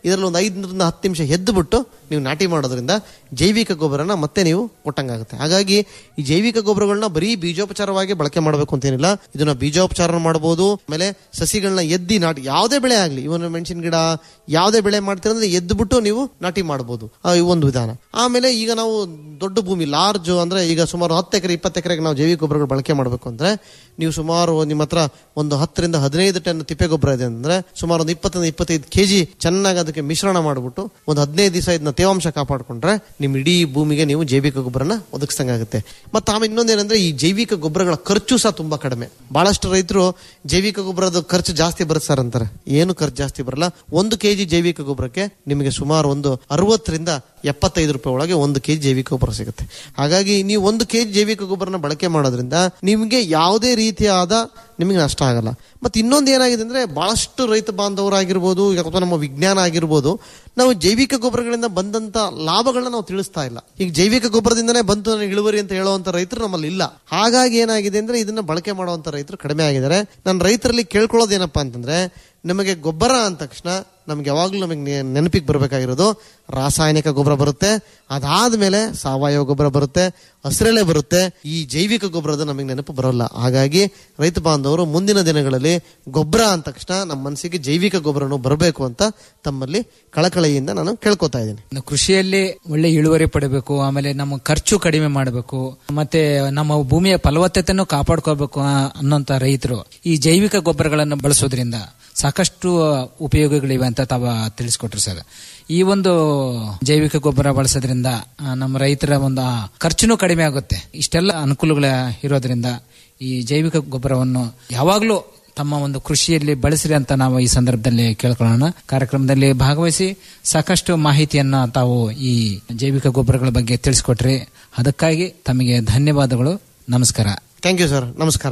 ಇದರಲ್ಲಿ ಒಂದು ಐದರಿಂದ ಹತ್ತು ನಿಮಿಷ ಎದ್ದು ಬಿಟ್ಟು ನೀವು ನಾಟಿ ಮಾಡೋದ್ರಿಂದ ಜೈವಿಕ ಗೊಬ್ಬರನ ಮತ್ತೆ ನೀವು ಕೊಟ್ಟಂಗಾಗುತ್ತೆ ಹಾಗಾಗಿ ಈ ಜೈವಿಕ ಗೊಬ್ಬರಗಳನ್ನ ಬರೀ ಬೀಜೋಪಚಾರವಾಗಿ ಬಳಕೆ ಮಾಡಬೇಕು ಅಂತೇನಿಲ್ಲ ಇದನ್ನ ಬೀಜೋಪಚಾರ ಮಾಡಬಹುದು ಆಮೇಲೆ ಸಸಿಗಳನ್ನ ಎದ್ದಿ ನಾಟಿ ಯಾವುದೇ ಬೆಳೆ ಆಗಲಿ ಇವನು ಮೆಣಸಿನ ಗಿಡ ಯಾವುದೇ ಬೆಳೆ ಮಾಡ್ತೀರಂದ್ರೆ ಎದ್ದು ಬಿಟ್ಟು ನೀವು ನಾಟಿ ಮಾಡಬಹುದು ಒಂದು ವಿಧಾನ ಆಮೇಲೆ ಈಗ ನಾವು ದೊಡ್ಡ ಭೂಮಿ ಲಾರ್ಜ್ ಅಂದ್ರೆ ಈಗ ಸುಮಾರು ಹತ್ತು ಎಕರೆ ಇಪ್ಪತ್ತು ಎಕರೆಗೆ ನಾವು ಜೈವಿಕ ಗೊಬ್ಬರಗಳು ಬಳಕೆ ಮಾಡಬೇಕು ಅಂದ್ರೆ ನೀವು ಸುಮಾರು ನಿಮ್ಮ ಹತ್ರ ಒಂದು ಹತ್ತರಿಂದ ಹದಿನೈದು ಟನ್ ತಿಪ್ಪೆ ಗೊಬ್ಬರ ಇದೆ ಅಂದ್ರೆ ಸುಮಾರು ಒಂದು ಇಪ್ಪತ್ತರಿಂದ ಇಪ್ಪತ್ತೈದು ಕೆಜಿ ಚೆನ್ನಾಗಿ ಅದಕ್ಕೆ ಮಿಶ್ರಣ ಮಾಡಿಬಿಟ್ಟು ಒಂದು ಹದಿನೈದು ದಿವಸ ಇದನ್ನ ತೇವಾಂಶ ಕಾಪಾಡಿಕೊಂಡ್ರೆ ನಿಮ್ಮ ಇಡೀ ಭೂಮಿಗೆ ನೀವು ಜೈವಿಕ ಗೊಬ್ಬರನ ಒದಗಿಸ್ದಂಗಾಗುತ್ತೆ ಮತ್ತೆ ಆಮೇಲೆ ಇನ್ನೊಂದೇನಂದ್ರೆ ಈ ಜೈವಿಕ ಗೊಬ್ಬರಗಳ ಖರ್ಚು ಸಹ ತುಂಬಾ ಕಡಿಮೆ ಬಹಳಷ್ಟು ರೈತರು ಜೈವಿಕ ಗೊಬ್ಬರದ ಖರ್ಚು ಜಾಸ್ತಿ ಬರುತ್ತೆ ಸರ್ ಅಂತಾರೆ ಏನು ಖರ್ಚು ಜಾಸ್ತಿ ಬರಲ್ಲ ಒಂದು ಕೆಜಿ ಜೈವಿಕ ಗೊಬ್ಬರಕ್ಕೆ ನಿಮಗೆ ಸುಮಾರು ಒಂದು ಅರವತ್ತರಿಂದ ಎಪ್ಪತ್ತೈದು ರೂಪಾಯಿ ಒಳಗೆ ಒಂದು ಕೆಜಿ ಜೈವಿಕ ಗೊಬ್ಬರ ಸಿಗುತ್ತೆ ಹಾಗಾಗಿ ನೀವು ಒಂದು ಕೆಜಿ ಜೈವಿಕ ಗೊಬ್ಬರನ ಬಳಕೆ ಮಾಡೋದ್ರಿಂದ ನಿಮಗೆ ಯಾವುದೇ ರೀತಿಯಾದ ನಿಮಗೆ ನಷ್ಟ ಆಗಲ್ಲ ಮತ್ತೆ ಇನ್ನೊಂದು ಏನಾಗಿದೆ ಅಂದ್ರೆ ಬಹಳಷ್ಟು ರೈತ ಬಾಂಧವರಾಗಿರ್ಬೋದು ಈಗ ಅಥವಾ ನಮ್ಮ ವಿಜ್ಞಾನ ಆಗಿರ್ಬೋದು ನಾವು ಜೈವಿಕ ಗೊಬ್ಬರಗಳಿಂದ ಬಂದಂತ ಲಾಭಗಳನ್ನ ನಾವು ತಿಳಿಸ್ತಾ ಇಲ್ಲ ಈಗ ಜೈವಿಕ ಗೊಬ್ಬರದಿಂದನೇ ಬಂತು ನನಗೆ ಇಳುವರಿ ಅಂತ ಹೇಳುವಂತ ರೈತರು ನಮ್ಮಲ್ಲಿ ಇಲ್ಲ ಹಾಗಾಗಿ ಏನಾಗಿದೆ ಅಂದ್ರೆ ಇದನ್ನ ಬಳಕೆ ಮಾಡುವಂತ ರೈತರು ಕಡಿಮೆ ಆಗಿದ್ದಾರೆ ನಾನು ರೈತರಲ್ಲಿ ಕೇಳ್ಕೊಳ್ಳೋದೇನಪ್ಪಾ ಅಂತಂದ್ರೆ ನಮಗೆ ಗೊಬ್ಬರ ಅಂದ ತಕ್ಷಣ ನಮ್ಗೆ ಯಾವಾಗಲೂ ನಮಗೆ ನೆ- ನೆನಪಿಗೆ ಬರಬೇಕಾಗಿರೋದು ರಾಸಾಯನಿಕ ಗೊಬ್ಬರ ಬರುತ್ತೆ ಅದಾದ್ಮೇಲೆ ಸಾವಯವ ಗೊಬ್ಬರ ಬರುತ್ತೆ ಹಸಿರೆಲೆ ಬರುತ್ತೆ ಈ ಜೈವಿಕ ಗೊಬ್ಬರದ ನಮಗೆ ನೆನಪು ಬರೋಲ್ಲ ಹಾಗಾಗಿ ರೈತ ಬಾಂಧವರು ಮುಂದಿನ ದಿನಗಳಲ್ಲಿ ಗೊಬ್ಬರ ಅಂದ ತಕ್ಷಣ ನಮ್ಮ ಮನಸ್ಸಿಗೆ ಜೈವಿಕ ಗೊಬ್ಬರನು ಬರಬೇಕು ಅಂತ ತಮ್ಮಲ್ಲಿ ಕಳಕಳಿಯಿಂದ ನಾನು ಕೇಳ್ಕೊತಾ ಇದ್ದೀನಿ ಇನ್ನು ಕೃಷಿಯಲ್ಲಿ ಒಳ್ಳೆ ಇಳುವರಿ ಪಡಿಬೇಕು ಆಮೇಲೆ ನಮ್ಮ ಖರ್ಚು ಕಡಿಮೆ ಮಾಡಬೇಕು ಮತ್ತೆ ನಮ್ಮ ಭೂಮಿಯ ಫಲವತ್ತತೆಯನ್ನು ಕಾಪಾಡ್ಕೋಬೇಕು ಆ- ಅನ್ನೋಂತ ರೈತರು ಈ ಜೈವಿಕ ಗೊಬ್ಬರಗಳನ್ನು ಬಳಸೋದ್ರಿಂದ ಸಾಕಷ್ಟು ಉಪಯೋಗಗಳಿವೆ ಅಂತ ತಾವ ತಿಳಿಸ್ಕೊಟ್ರು ಸರ್ ಈ ಒಂದು ಜೈವಿಕ ಗೊಬ್ಬರ ಬಳಸೋದ್ರಿಂದ ಆ, ನಮ್ಮ ರೈತರ ಒಂದು ಆ ಖರ್ಚುನೂ ಕಡಿಮೆ ಆಗುತ್ತೆ ಇಷ್ಟೆಲ್ಲ ಅನುಕೂಲಗಳ ಇರೋದ್ರಿಂದ ಈ ಜೈವಿಕ ಗೊಬ್ಬರವನ್ನು ಯಾವಾಗಲೂ ತಮ್ಮ ಒಂದು ಕೃಷಿಯಲ್ಲಿ ಬಳಸಿರಿ ಅಂತ ನಾವು ಈ ಸಂದರ್ಭದಲ್ಲಿ ಕೇಳ್ಕೊಳ್ಳೋಣ ಕಾರ್ಯಕ್ರಮದಲ್ಲಿ ಭಾಗವಹಿಸಿ ಸಾಕಷ್ಟು ಮಾಹಿತಿಯನ್ನ ತಾವು ಈ ಜೈವಿಕ ಗೊಬ್ಬರಗಳ ಬಗ್ಗೆ ತಿಳಿಸ್ಕೊಟ್ರಿ ಅದಕ್ಕಾಗಿ ತಮಗೆ ಧನ್ಯವಾದಗಳು ನಮಸ್ಕಾರ ಥ್ಯಾಂಕ್ ಯು ಸರ್ ನಮಸ್ಕಾರ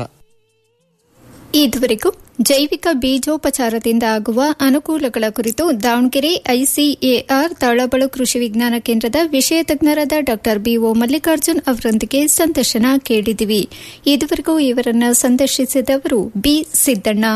ಇದುವರೆಗೂ ಜೈವಿಕ ಬೀಜೋಪಚಾರದಿಂದ ಆಗುವ ಅನುಕೂಲಗಳ ಕುರಿತು ದಾವಣಗೆರೆ ಐಸಿಎಆರ್ ತಳಬಳು ಕೃಷಿ ವಿಜ್ಞಾನ ಕೇಂದ್ರದ ವಿಷಯ ತಜ್ಞರಾದ ಡಾ ಬಿಒ ಮಲ್ಲಿಕಾರ್ಜುನ್ ಅವರೊಂದಿಗೆ ಸಂದರ್ಶನ ಕೇಳಿದಿವಿ ಇದುವರೆಗೂ ಇವರನ್ನ ಸಂದರ್ಶಿಸಿದವರು ಬಿ ಸಿದ್ದಣ್ಣ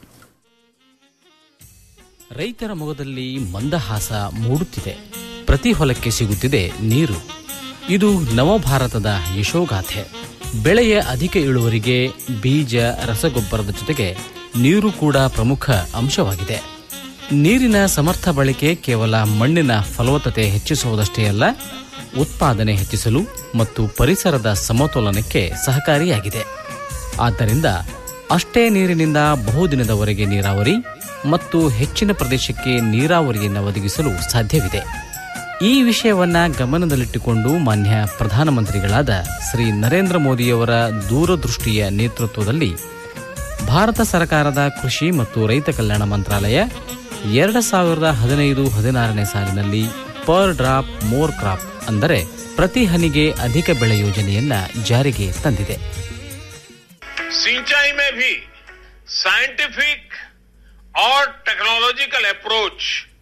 ರೈತರ ಮೊಗದಲ್ಲಿ ಮಂದಹಾಸ ಮೂಡುತ್ತಿದೆ ಪ್ರತಿ ಹೊಲಕ್ಕೆ ಸಿಗುತ್ತಿದೆ ನೀರು ಇದು ನವಭಾರತದ ಯಶೋಗಾಥೆ ಬೆಳೆಯ ಅಧಿಕ ಇಳುವರಿಗೆ ಬೀಜ ರಸಗೊಬ್ಬರದ ಜೊತೆಗೆ ನೀರು ಕೂಡ ಪ್ರಮುಖ ಅಂಶವಾಗಿದೆ ನೀರಿನ ಸಮರ್ಥ ಬಳಕೆ ಕೇವಲ ಮಣ್ಣಿನ ಫಲವತ್ತತೆ ಹೆಚ್ಚಿಸುವುದಷ್ಟೇ ಅಲ್ಲ ಉತ್ಪಾದನೆ ಹೆಚ್ಚಿಸಲು ಮತ್ತು ಪರಿಸರದ ಸಮತೋಲನಕ್ಕೆ ಸಹಕಾರಿಯಾಗಿದೆ ಆದ್ದರಿಂದ ಅಷ್ಟೇ ನೀರಿನಿಂದ ಬಹುದಿನದವರೆಗೆ ನೀರಾವರಿ ಮತ್ತು ಹೆಚ್ಚಿನ ಪ್ರದೇಶಕ್ಕೆ ನೀರಾವರಿಯನ್ನು ಒದಗಿಸಲು ಸಾಧ್ಯವಿದೆ ಈ ವಿಷಯವನ್ನ ಗಮನದಲ್ಲಿಟ್ಟುಕೊಂಡು ಮಾನ್ಯ ಪ್ರಧಾನಮಂತ್ರಿಗಳಾದ ಶ್ರೀ ನರೇಂದ್ರ ಮೋದಿಯವರ ದೂರದೃಷ್ಟಿಯ ನೇತೃತ್ವದಲ್ಲಿ ಭಾರತ ಸರ್ಕಾರದ ಕೃಷಿ ಮತ್ತು ರೈತ ಕಲ್ಯಾಣ ಮಂತ್ರಾಲಯ ಎರಡು ಸಾವಿರದ ಹದಿನೈದು ಹದಿನಾರನೇ ಸಾಲಿನಲ್ಲಿ ಪರ್ ಡ್ರಾಪ್ ಮೋರ್ ಕ್ರಾಪ್ ಅಂದರೆ ಪ್ರತಿ ಹನಿಗೆ ಅಧಿಕ ಬೆಳೆ ಯೋಜನೆಯನ್ನ ಜಾರಿಗೆ ತಂದಿದೆ सिंचाई में भी साइंटिफिक और टेक्नोलॉजिकल अप्रोच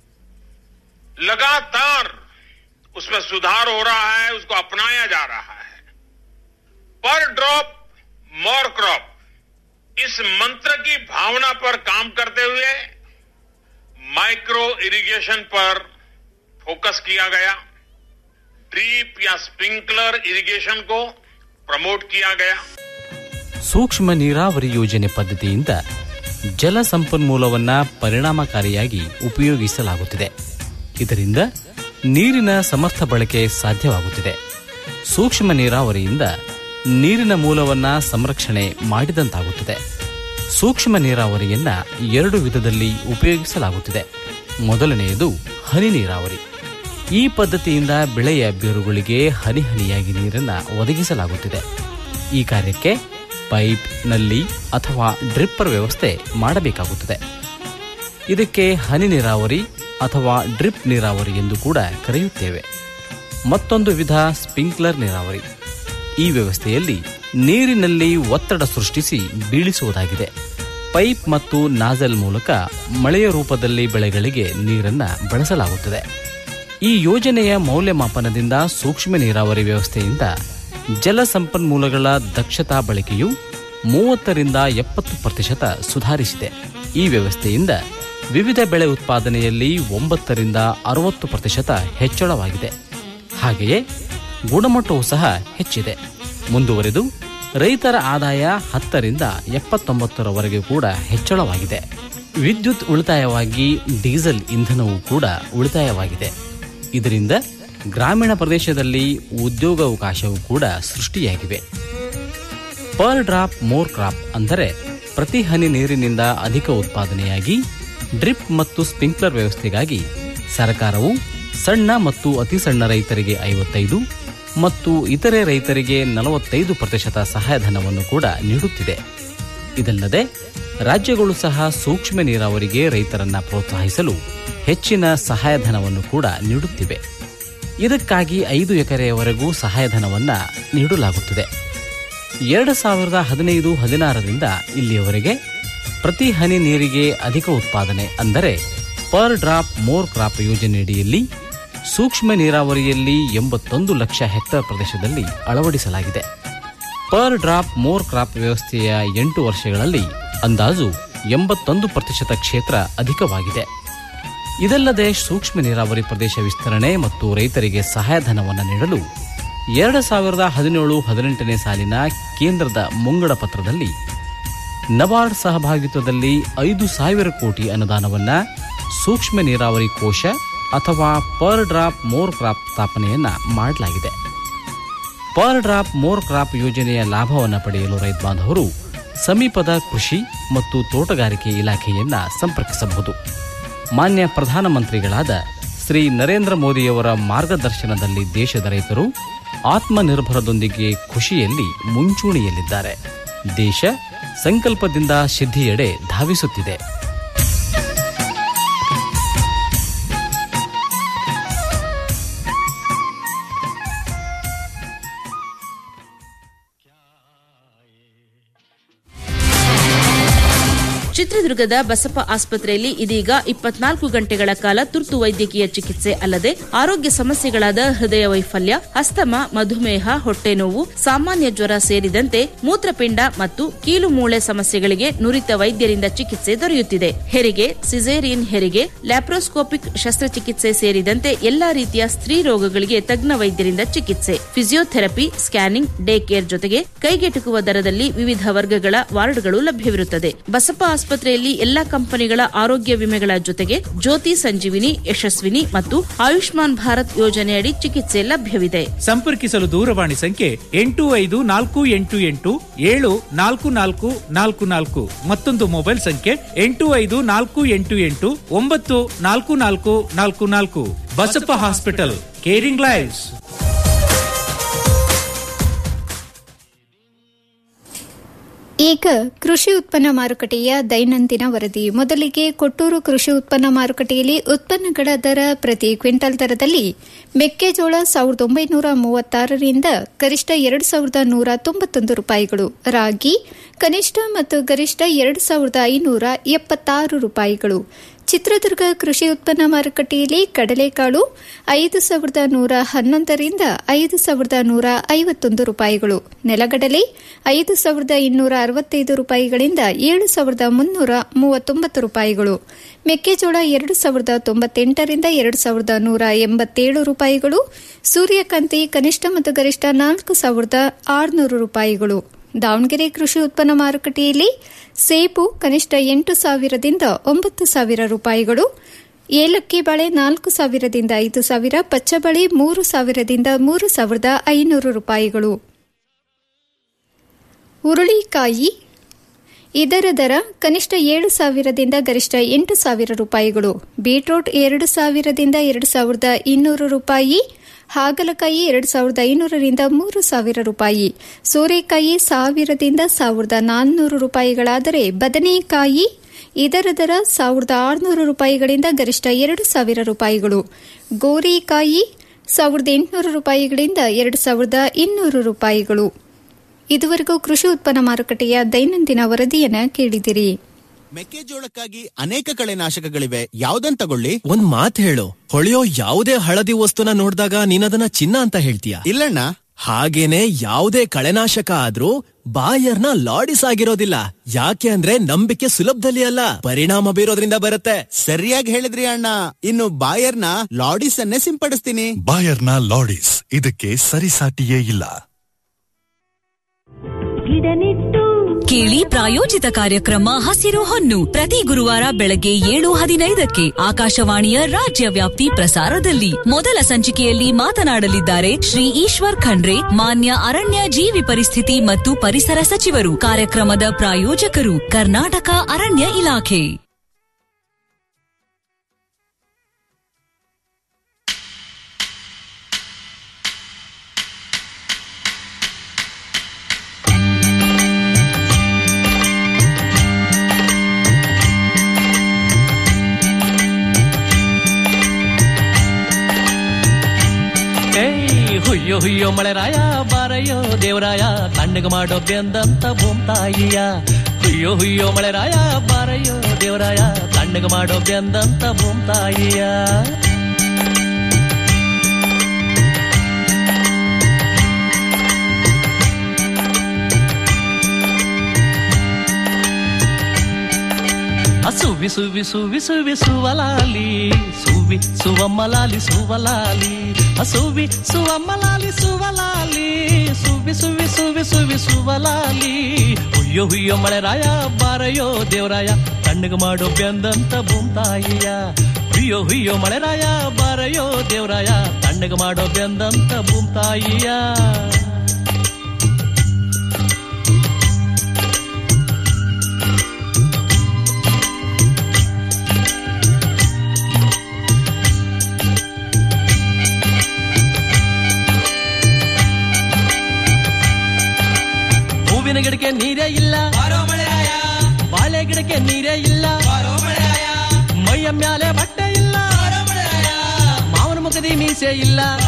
लगातार उसमें सुधार हो रहा है उसको अपनाया जा रहा है पर ड्रॉप मोर क्रॉप इस मंत्र की भावना पर काम करते हुए माइक्रो इरिगेशन पर फोकस किया गया ड्रीप या स्प्रिंकलर इरिगेशन को प्रमोट किया गया ಸೂಕ್ಷ್ಮ ನೀರಾವರಿ ಯೋಜನೆ ಪದ್ಧತಿಯಿಂದ ಜಲ ಸಂಪನ್ಮೂಲವನ್ನ ಪರಿಣಾಮಕಾರಿಯಾಗಿ ಉಪಯೋಗಿಸಲಾಗುತ್ತಿದೆ ಇದರಿಂದ ನೀರಿನ ಸಮರ್ಥ ಬಳಕೆ ಸಾಧ್ಯವಾಗುತ್ತಿದೆ ಸೂಕ್ಷ್ಮ ನೀರಾವರಿಯಿಂದ ನೀರಿನ ಮೂಲವನ್ನ ಸಂರಕ್ಷಣೆ ಮಾಡಿದಂತಾಗುತ್ತದೆ ಸೂಕ್ಷ್ಮ ನೀರಾವರಿಯನ್ನ ಎರಡು ವಿಧದಲ್ಲಿ ಉಪಯೋಗಿಸಲಾಗುತ್ತಿದೆ ಮೊದಲನೆಯದು ಹನಿ ನೀರಾವರಿ ಈ ಪದ್ಧತಿಯಿಂದ ಬೆಳೆಯ ಬೇರುಗಳಿಗೆ ಹನಿ ಹನಿಯಾಗಿ ನೀರನ್ನು ಒದಗಿಸಲಾಗುತ್ತಿದೆ ಈ ಕಾರ್ಯಕ್ಕೆ ಪೈಪ್ ನಲ್ಲಿ ಅಥವಾ ಡ್ರಿಪ್ಪರ್ ವ್ಯವಸ್ಥೆ ಮಾಡಬೇಕಾಗುತ್ತದೆ ಇದಕ್ಕೆ ಹನಿ ನೀರಾವರಿ ಅಥವಾ ಡ್ರಿಪ್ ನೀರಾವರಿ ಎಂದು ಕೂಡ ಕರೆಯುತ್ತೇವೆ ಮತ್ತೊಂದು ವಿಧ ಸ್ಪ್ರಿಂಕ್ಲರ್ ನೀರಾವರಿ ಈ ವ್ಯವಸ್ಥೆಯಲ್ಲಿ ನೀರಿನಲ್ಲಿ ಒತ್ತಡ ಸೃಷ್ಟಿಸಿ ಬೀಳಿಸುವುದಾಗಿದೆ ಪೈಪ್ ಮತ್ತು ನಾಜಲ್ ಮೂಲಕ ಮಳೆಯ ರೂಪದಲ್ಲಿ ಬೆಳೆಗಳಿಗೆ ನೀರನ್ನು ಬಳಸಲಾಗುತ್ತದೆ ಈ ಯೋಜನೆಯ ಮೌಲ್ಯಮಾಪನದಿಂದ ಸೂಕ್ಷ್ಮ ನೀರಾವರಿ ವ್ಯವಸ್ಥೆಯಿಂದ ಜಲ ಸಂಪನ್ಮೂಲಗಳ ದಕ್ಷತಾ ಬಳಕೆಯು ಮೂವತ್ತರಿಂದ ಎಪ್ಪತ್ತು ಪ್ರತಿಶತ ಸುಧಾರಿಸಿದೆ ಈ ವ್ಯವಸ್ಥೆಯಿಂದ ವಿವಿಧ ಬೆಳೆ ಉತ್ಪಾದನೆಯಲ್ಲಿ ಒಂಬತ್ತರಿಂದ ಅರವತ್ತು ಪ್ರತಿಶತ ಹೆಚ್ಚಳವಾಗಿದೆ ಹಾಗೆಯೇ ಗುಣಮಟ್ಟವೂ ಸಹ ಹೆಚ್ಚಿದೆ ಮುಂದುವರೆದು ರೈತರ ಆದಾಯ ಹತ್ತರಿಂದ ಎಪ್ಪತ್ತೊಂಬತ್ತರವರೆಗೆ ಕೂಡ ಹೆಚ್ಚಳವಾಗಿದೆ ವಿದ್ಯುತ್ ಉಳಿತಾಯವಾಗಿ ಡೀಸೆಲ್ ಇಂಧನವೂ ಕೂಡ ಉಳಿತಾಯವಾಗಿದೆ ಇದರಿಂದ ಗ್ರಾಮೀಣ ಪ್ರದೇಶದಲ್ಲಿ ಉದ್ಯೋಗಾವಕಾಶವೂ ಕೂಡ ಸೃಷ್ಟಿಯಾಗಿವೆ ಪರ್ ಡ್ರಾಪ್ ಮೋರ್ ಕ್ರಾಪ್ ಅಂದರೆ ಪ್ರತಿ ಹನಿ ನೀರಿನಿಂದ ಅಧಿಕ ಉತ್ಪಾದನೆಯಾಗಿ ಡ್ರಿಪ್ ಮತ್ತು ಸ್ಪ್ರಿಂಕ್ಲರ್ ವ್ಯವಸ್ಥೆಗಾಗಿ ಸರ್ಕಾರವು ಸಣ್ಣ ಮತ್ತು ಅತಿ ಸಣ್ಣ ರೈತರಿಗೆ ಐವತ್ತೈದು ಮತ್ತು ಇತರೆ ರೈತರಿಗೆ ನಲವತ್ತೈದು ಪ್ರತಿಶತ ಸಹಾಯಧನವನ್ನು ಕೂಡ ನೀಡುತ್ತಿದೆ ಇದಲ್ಲದೆ ರಾಜ್ಯಗಳು ಸಹ ಸೂಕ್ಷ್ಮ ನೀರಾವರಿಗೆ ರೈತರನ್ನ ಪ್ರೋತ್ಸಾಹಿಸಲು ಹೆಚ್ಚಿನ ಸಹಾಯಧನವನ್ನು ಕೂಡ ನೀಡುತ್ತಿವೆ ಇದಕ್ಕಾಗಿ ಐದು ಎಕರೆಯವರೆಗೂ ಸಹಾಯಧನವನ್ನ ನೀಡಲಾಗುತ್ತದೆ ಎರಡು ಸಾವಿರದ ಹದಿನೈದು ಹದಿನಾರರಿಂದ ಇಲ್ಲಿಯವರೆಗೆ ಪ್ರತಿ ಹನಿ ನೀರಿಗೆ ಅಧಿಕ ಉತ್ಪಾದನೆ ಅಂದರೆ ಪರ್ ಡ್ರಾಪ್ ಮೋರ್ ಕ್ರಾಪ್ ಯೋಜನೆಯಡಿಯಲ್ಲಿ ಸೂಕ್ಷ್ಮ ನೀರಾವರಿಯಲ್ಲಿ ಎಂಬತ್ತೊಂದು ಲಕ್ಷ ಹೆಕ್ಟೇರ್ ಪ್ರದೇಶದಲ್ಲಿ ಅಳವಡಿಸಲಾಗಿದೆ ಪರ್ ಡ್ರಾಪ್ ಮೋರ್ ಕ್ರಾಪ್ ವ್ಯವಸ್ಥೆಯ ಎಂಟು ವರ್ಷಗಳಲ್ಲಿ ಅಂದಾಜು ಎಂಬತ್ತೊಂದು ಪ್ರತಿಶತ ಕ್ಷೇತ್ರ ಅಧಿಕವಾಗಿದೆ ಇದಲ್ಲದೆ ಸೂಕ್ಷ್ಮ ನೀರಾವರಿ ಪ್ರದೇಶ ವಿಸ್ತರಣೆ ಮತ್ತು ರೈತರಿಗೆ ಸಹಾಯಧನವನ್ನು ನೀಡಲು ಎರಡು ಸಾವಿರದ ಹದಿನೇಳು ಹದಿನೆಂಟನೇ ಸಾಲಿನ ಕೇಂದ್ರದ ಮುಂಗಡ ಪತ್ರದಲ್ಲಿ ನಬಾರ್ಡ್ ಸಹಭಾಗಿತ್ವದಲ್ಲಿ ಐದು ಸಾವಿರ ಕೋಟಿ ಅನುದಾನವನ್ನ ಸೂಕ್ಷ್ಮ ನೀರಾವರಿ ಕೋಶ ಅಥವಾ ಪರ್ ಡ್ರಾಪ್ ಮೋರ್ ಕ್ರಾಪ್ ಸ್ಥಾಪನೆಯನ್ನ ಮಾಡಲಾಗಿದೆ ಪರ್ ಡ್ರಾಪ್ ಮೋರ್ ಕ್ರಾಪ್ ಯೋಜನೆಯ ಲಾಭವನ್ನು ಪಡೆಯಲು ರೈತ ಬಾಂಧವರು ಸಮೀಪದ ಕೃಷಿ ಮತ್ತು ತೋಟಗಾರಿಕೆ ಇಲಾಖೆಯನ್ನ ಸಂಪರ್ಕಿಸಬಹುದು ಮಾನ್ಯ ಪ್ರಧಾನಮಂತ್ರಿಗಳಾದ ಶ್ರೀ ನರೇಂದ್ರ ಮೋದಿಯವರ ಮಾರ್ಗದರ್ಶನದಲ್ಲಿ ದೇಶದ ರೈತರು ಆತ್ಮನಿರ್ಭರದೊಂದಿಗೆ ಖುಷಿಯಲ್ಲಿ ಮುಂಚೂಣಿಯಲ್ಲಿದ್ದಾರೆ ದೇಶ ಸಂಕಲ್ಪದಿಂದ ಸಿದ್ಧಿಯೆಡೆ ಧಾವಿಸುತ್ತಿದೆ ಚಿತ್ರದುರ್ಗದ ಬಸಪ್ಪ ಆಸ್ಪತ್ರೆಯಲ್ಲಿ ಇದೀಗ ಇಪ್ಪತ್ನಾಲ್ಕು ಗಂಟೆಗಳ ಕಾಲ ತುರ್ತು ವೈದ್ಯಕೀಯ ಚಿಕಿತ್ಸೆ ಅಲ್ಲದೆ ಆರೋಗ್ಯ ಸಮಸ್ಯೆಗಳಾದ ಹೃದಯ ವೈಫಲ್ಯ ಅಸ್ತಮ ಮಧುಮೇಹ ಹೊಟ್ಟೆ ನೋವು ಸಾಮಾನ್ಯ ಜ್ವರ ಸೇರಿದಂತೆ ಮೂತ್ರಪಿಂಡ ಮತ್ತು ಕೀಲು ಮೂಳೆ ಸಮಸ್ಯೆಗಳಿಗೆ ನುರಿತ ವೈದ್ಯರಿಂದ ಚಿಕಿತ್ಸೆ ದೊರೆಯುತ್ತಿದೆ ಹೆರಿಗೆ ಸಿಸೇರಿಯನ್ ಹೆರಿಗೆ ಲ್ಯಾಪ್ರೋಸ್ಕೋಪಿಕ್ ಶಸ್ತ್ರಚಿಕಿತ್ಸೆ ಸೇರಿದಂತೆ ಎಲ್ಲಾ ರೀತಿಯ ಸ್ತ್ರೀ ರೋಗಗಳಿಗೆ ತಜ್ಞ ವೈದ್ಯರಿಂದ ಚಿಕಿತ್ಸೆ ಫಿಸಿಯೋಥೆರಪಿ ಸ್ಕ್ಯಾನಿಂಗ್ ಡೇ ಕೇರ್ ಜೊತೆಗೆ ಕೈಗೆಟುಕುವ ದರದಲ್ಲಿ ವಿವಿಧ ವರ್ಗಗಳ ವಾರ್ಡ್ಗಳು ಲಭ್ಯವಿರುತ್ತದೆ ಬಸಪ್ಪ ಆಸ್ಪತ್ರೆಯಲ್ಲಿ ಎಲ್ಲಾ ಕಂಪನಿಗಳ ಆರೋಗ್ಯ ವಿಮೆಗಳ ಜೊತೆಗೆ ಜ್ಯೋತಿ ಸಂಜೀವಿನಿ ಯಶಸ್ವಿನಿ ಮತ್ತು ಆಯುಷ್ಮಾನ್ ಭಾರತ್ ಯೋಜನೆಯಡಿ ಚಿಕಿತ್ಸೆ ಲಭ್ಯವಿದೆ ಸಂಪರ್ಕಿಸಲು ದೂರವಾಣಿ ಸಂಖ್ಯೆ ಎಂಟು ಐದು ನಾಲ್ಕು ಎಂಟು ಎಂಟು ಏಳು ನಾಲ್ಕು ನಾಲ್ಕು ನಾಲ್ಕು ನಾಲ್ಕು ಮತ್ತೊಂದು ಮೊಬೈಲ್ ಸಂಖ್ಯೆ ಎಂಟು ಐದು ನಾಲ್ಕು ಎಂಟು ಎಂಟು ಒಂಬತ್ತು ನಾಲ್ಕು ನಾಲ್ಕು ನಾಲ್ಕು ನಾಲ್ಕು ಬಸಪ್ಪ ಹಾಸ್ಪಿಟಲ್ ಕೇರಿಂಗ್ ಲೈವ್ಸ್ ಈಗ ಕೃಷಿ ಉತ್ಪನ್ನ ಮಾರುಕಟ್ಟೆಯ ದೈನಂದಿನ ವರದಿ ಮೊದಲಿಗೆ ಕೊಟ್ಟೂರು ಕೃಷಿ ಉತ್ಪನ್ನ ಮಾರುಕಟ್ಟೆಯಲ್ಲಿ ಉತ್ಪನ್ನಗಳ ದರ ಪ್ರತಿ ಕ್ವಿಂಟಲ್ ದರದಲ್ಲಿ ಮೆಕ್ಕೆಜೋಳ ಸಾವಿರದ ಒಂಬೈನೂರ ಮೂವತ್ತಾರರಿಂದ ಗರಿಷ್ಠ ಎರಡು ಸಾವಿರದ ನೂರ ತೊಂಬತ್ತೊಂದು ರೂಪಾಯಿಗಳು ರಾಗಿ ಕನಿಷ್ಠ ಮತ್ತು ಗರಿಷ್ಠ ಎರಡು ಸಾವಿರದ ಐನೂರ ಎಪ್ಪತ್ತಾರು ರೂಪಾಯಿಗಳು ಚಿತ್ರದುರ್ಗ ಕೃಷಿ ಉತ್ಪನ್ನ ಮಾರುಕಟ್ಟೆಯಲ್ಲಿ ಕಡಲೆಕಾಳು ಐದು ಸಾವಿರದ ನೂರ ಹನ್ನೊಂದರಿಂದ ಐದು ಸಾವಿರದ ನೂರ ಐವತ್ತೊಂದು ರೂಪಾಯಿಗಳು ನೆಲಗಡಲೆ ಐದು ಸಾವಿರದ ಇನ್ನೂರ ಅರವತ್ತೈದು ರೂಪಾಯಿಗಳಿಂದ ಏಳು ಸಾವಿರದ ಮುನ್ನೂರ ಮೂವತ್ತೊಂಬತ್ತು ರೂಪಾಯಿಗಳು ಮೆಕ್ಕೆಜೋಳ ಎರಡು ಸಾವಿರದ ತೊಂಬತ್ತೆಂಟರಿಂದ ಎರಡು ಸಾವಿರದ ನೂರ ಎಂಬತ್ತೇಳು ರೂಪಾಯಿಗಳು ಸೂರ್ಯಕಾಂತಿ ಕನಿಷ್ಠ ಮತ್ತು ಗರಿಷ್ಠ ನಾಲ್ಕು ಸಾವಿರದ ಆರುನೂರು ರೂಪಾಯಿಗಳು ದಾವಣಗೆರೆ ಕೃಷಿ ಉತ್ಪನ್ನ ಮಾರುಕಟ್ಟೆಯಲ್ಲಿ ಸೇಬು ಕನಿಷ್ಠ ಎಂಟು ಸಾವಿರದಿಂದ ಒಂಬತ್ತು ಸಾವಿರ ರೂಪಾಯಿಗಳು ಏಲಕ್ಕಿ ಬಾಳೆ ನಾಲ್ಕು ಸಾವಿರದಿಂದ ಐದು ಸಾವಿರ ಪಚ್ಚಬಳೆ ಮೂರು ಸಾವಿರದಿಂದ ಮೂರು ಸಾವಿರದ ಐನೂರು ರೂಪಾಯಿಗಳು ಹುರುಳಿಕಾಯಿ ಇದರ ದರ ಕನಿಷ್ಠ ಏಳು ಸಾವಿರದಿಂದ ಗರಿಷ್ಠ ಎಂಟು ಸಾವಿರ ರೂಪಾಯಿಗಳು ಬೀಟ್ರೂಟ್ ಎರಡು ಸಾವಿರದಿಂದ ಎರಡು ಸಾವಿರದ ಇನ್ನೂರು ರೂಪಾಯಿ ಹಾಗಲಕಾಯಿ ಎರಡು ಸಾವಿರದ ಐನೂರರಿಂದ ಮೂರು ಸಾವಿರ ರೂಪಾಯಿ ಸೋರೆಕಾಯಿ ಸಾವಿರದಿಂದ ಸಾವಿರದ ನಾನ್ನೂರು ರೂಪಾಯಿಗಳಾದರೆ ಬದನೆಕಾಯಿ ಇದರ ದರ ಸಾವಿರದ ಆರುನೂರು ರೂಪಾಯಿಗಳಿಂದ ಗರಿಷ್ಠ ಎರಡು ಸಾವಿರ ರೂಪಾಯಿಗಳು ಗೋರಿಕಾಯಿ ಸಾವಿರದ ಎಂಟುನೂರು ರೂಪಾಯಿಗಳಿಂದ ಎರಡು ಸಾವಿರದ ಇನ್ನೂರು ರೂಪಾಯಿಗಳು ಇದುವರೆಗೂ ಕೃಷಿ ಉತ್ಪನ್ನ ಮಾರುಕಟ್ಟೆಯ ದೈನಂದಿನ ವರದಿಯನ್ನ ಕೇಳಿದಿರಿ ಮೆಕ್ಕೆಜೋಳಕ್ಕಾಗಿ ಅನೇಕ ಕಳೆನಾಶಕಗಳಿವೆ ಯಾವ್ದನ್ ತಗೊಳ್ಳಿ ಒಂದ್ ಮಾತ್ ಹೇಳು ಹೊಳೆಯೋ ಯಾವುದೇ ಹಳದಿ ವಸ್ತುನ ನೋಡಿದಾಗ ನೀನದನ್ನ ಚಿನ್ನ ಅಂತ ಹೇಳ್ತೀಯ ಇಲ್ಲಣ್ಣ ಹಾಗೇನೆ ಯಾವುದೇ ಕಳೆನಾಶಕ ಆದ್ರೂ ಬಾಯರ್ನ ಲಾಡಿಸ್ ಆಗಿರೋದಿಲ್ಲ ಯಾಕೆ ಅಂದ್ರೆ ನಂಬಿಕೆ ಸುಲಭದಲ್ಲಿ ಅಲ್ಲ ಪರಿಣಾಮ ಬೀರೋದ್ರಿಂದ ಬರುತ್ತೆ ಸರಿಯಾಗಿ ಹೇಳಿದ್ರಿ ಅಣ್ಣ ಇನ್ನು ಬಾಯರ್ನ ಲಾಡಿಸ್ ಅನ್ನೇ ಸಿಂಪಡಿಸ್ತೀನಿ ಬಾಯರ್ನ ಲಾಡಿಸ್ ಇದಕ್ಕೆ ಸರಿಸಾಟಿಯೇ ಇಲ್ಲ ಕೇಳಿ ಪ್ರಾಯೋಜಿತ ಕಾರ್ಯಕ್ರಮ ಹಸಿರು ಹೊನ್ನು ಪ್ರತಿ ಗುರುವಾರ ಬೆಳಗ್ಗೆ ಏಳು ಹದಿನೈದಕ್ಕೆ ಆಕಾಶವಾಣಿಯ ರಾಜ್ಯ ವ್ಯಾಪ್ತಿ ಪ್ರಸಾರದಲ್ಲಿ ಮೊದಲ ಸಂಚಿಕೆಯಲ್ಲಿ ಮಾತನಾಡಲಿದ್ದಾರೆ ಶ್ರೀ ಈಶ್ವರ್ ಖಂಡ್ರೆ ಮಾನ್ಯ ಅರಣ್ಯ ಜೀವಿ ಪರಿಸ್ಥಿತಿ ಮತ್ತು ಪರಿಸರ ಸಚಿವರು ಕಾರ್ಯಕ್ರಮದ ಪ್ರಾಯೋಜಕರು ಕರ್ನಾಟಕ ಅರಣ್ಯ ಇಲಾಖೆ ಏಯ್ ಹುಯ್ಯೋ ಹುಯ್ಯೋ ಮಳೆರಾಯ ಬಾರಯ್ಯೋ ದೇವರಾಯ ತಣ್ಣಗ ಮಾಡೋ ಬೆಂದಂತ ಭೂಮ್ತಾಯಿಯ ಹುಯ್ಯೋ ಹುಯ್ಯೋ ಮಳೆರಾಯ ಬಾರಯ್ಯೋ ದೇವರಾಯ ತಣ್ಣಗ ಮಾಡೋ ಬೆಂದಂತ ಭೂಮ್ತಾಯಿಯ ಸುವಿ ಸುವಿ ಸುವಿ ಸುವಿ ಸುವಲಾಲಿ ಸುವಿ ಸುವಮ್ಮಲಾಲಿ ಸುವಲಾಲಿ ಸುವಿ ಸುವಮ್ಮಲಾಲಿ ಸುವಲಾಲಿ ಸುವಿ ಸುವಿ ಸುವಿ ಸುವಿ ಸುವಲಾಲಿ ಹುಯ್ಯೋ ಹುಯ್ಯೋ ಮಳೆರಾಯ ಬಾರಯ್ಯೋ ದೇವರಾಯ ತಣ್ಣಗ ಮಾಡೋ ಬೆಂದಂತ ಭೂಮ್ತಾಯಿಯ ಹುಯ್ಯೋ ಹುಯ್ಯೋ ಮಳೆರಾಯ ಬಾರಯ್ಯೋ ದೇವರಾಯ ತಣ್ಣಗ ಮಾಡೋ ಬೆಂದಂತ ಭೂಮ್ತಾಯಿಯ ಹೂವಿನ ಗಿಡಕ್ಕೆ ನೀರೇ ಇಲ್ಲ ಬಾಳೆ ಗಿಡಕ್ಕೆ ನೀರೇ ಇಲ್ಲ ಮೈಯ ಮ್ಯಾಲೆ ಬಟ್ಟೆ ಇಲ್ಲ ಮಾವನ ಮುಖದಿ ಮೀಸೆ ಇಲ್ಲ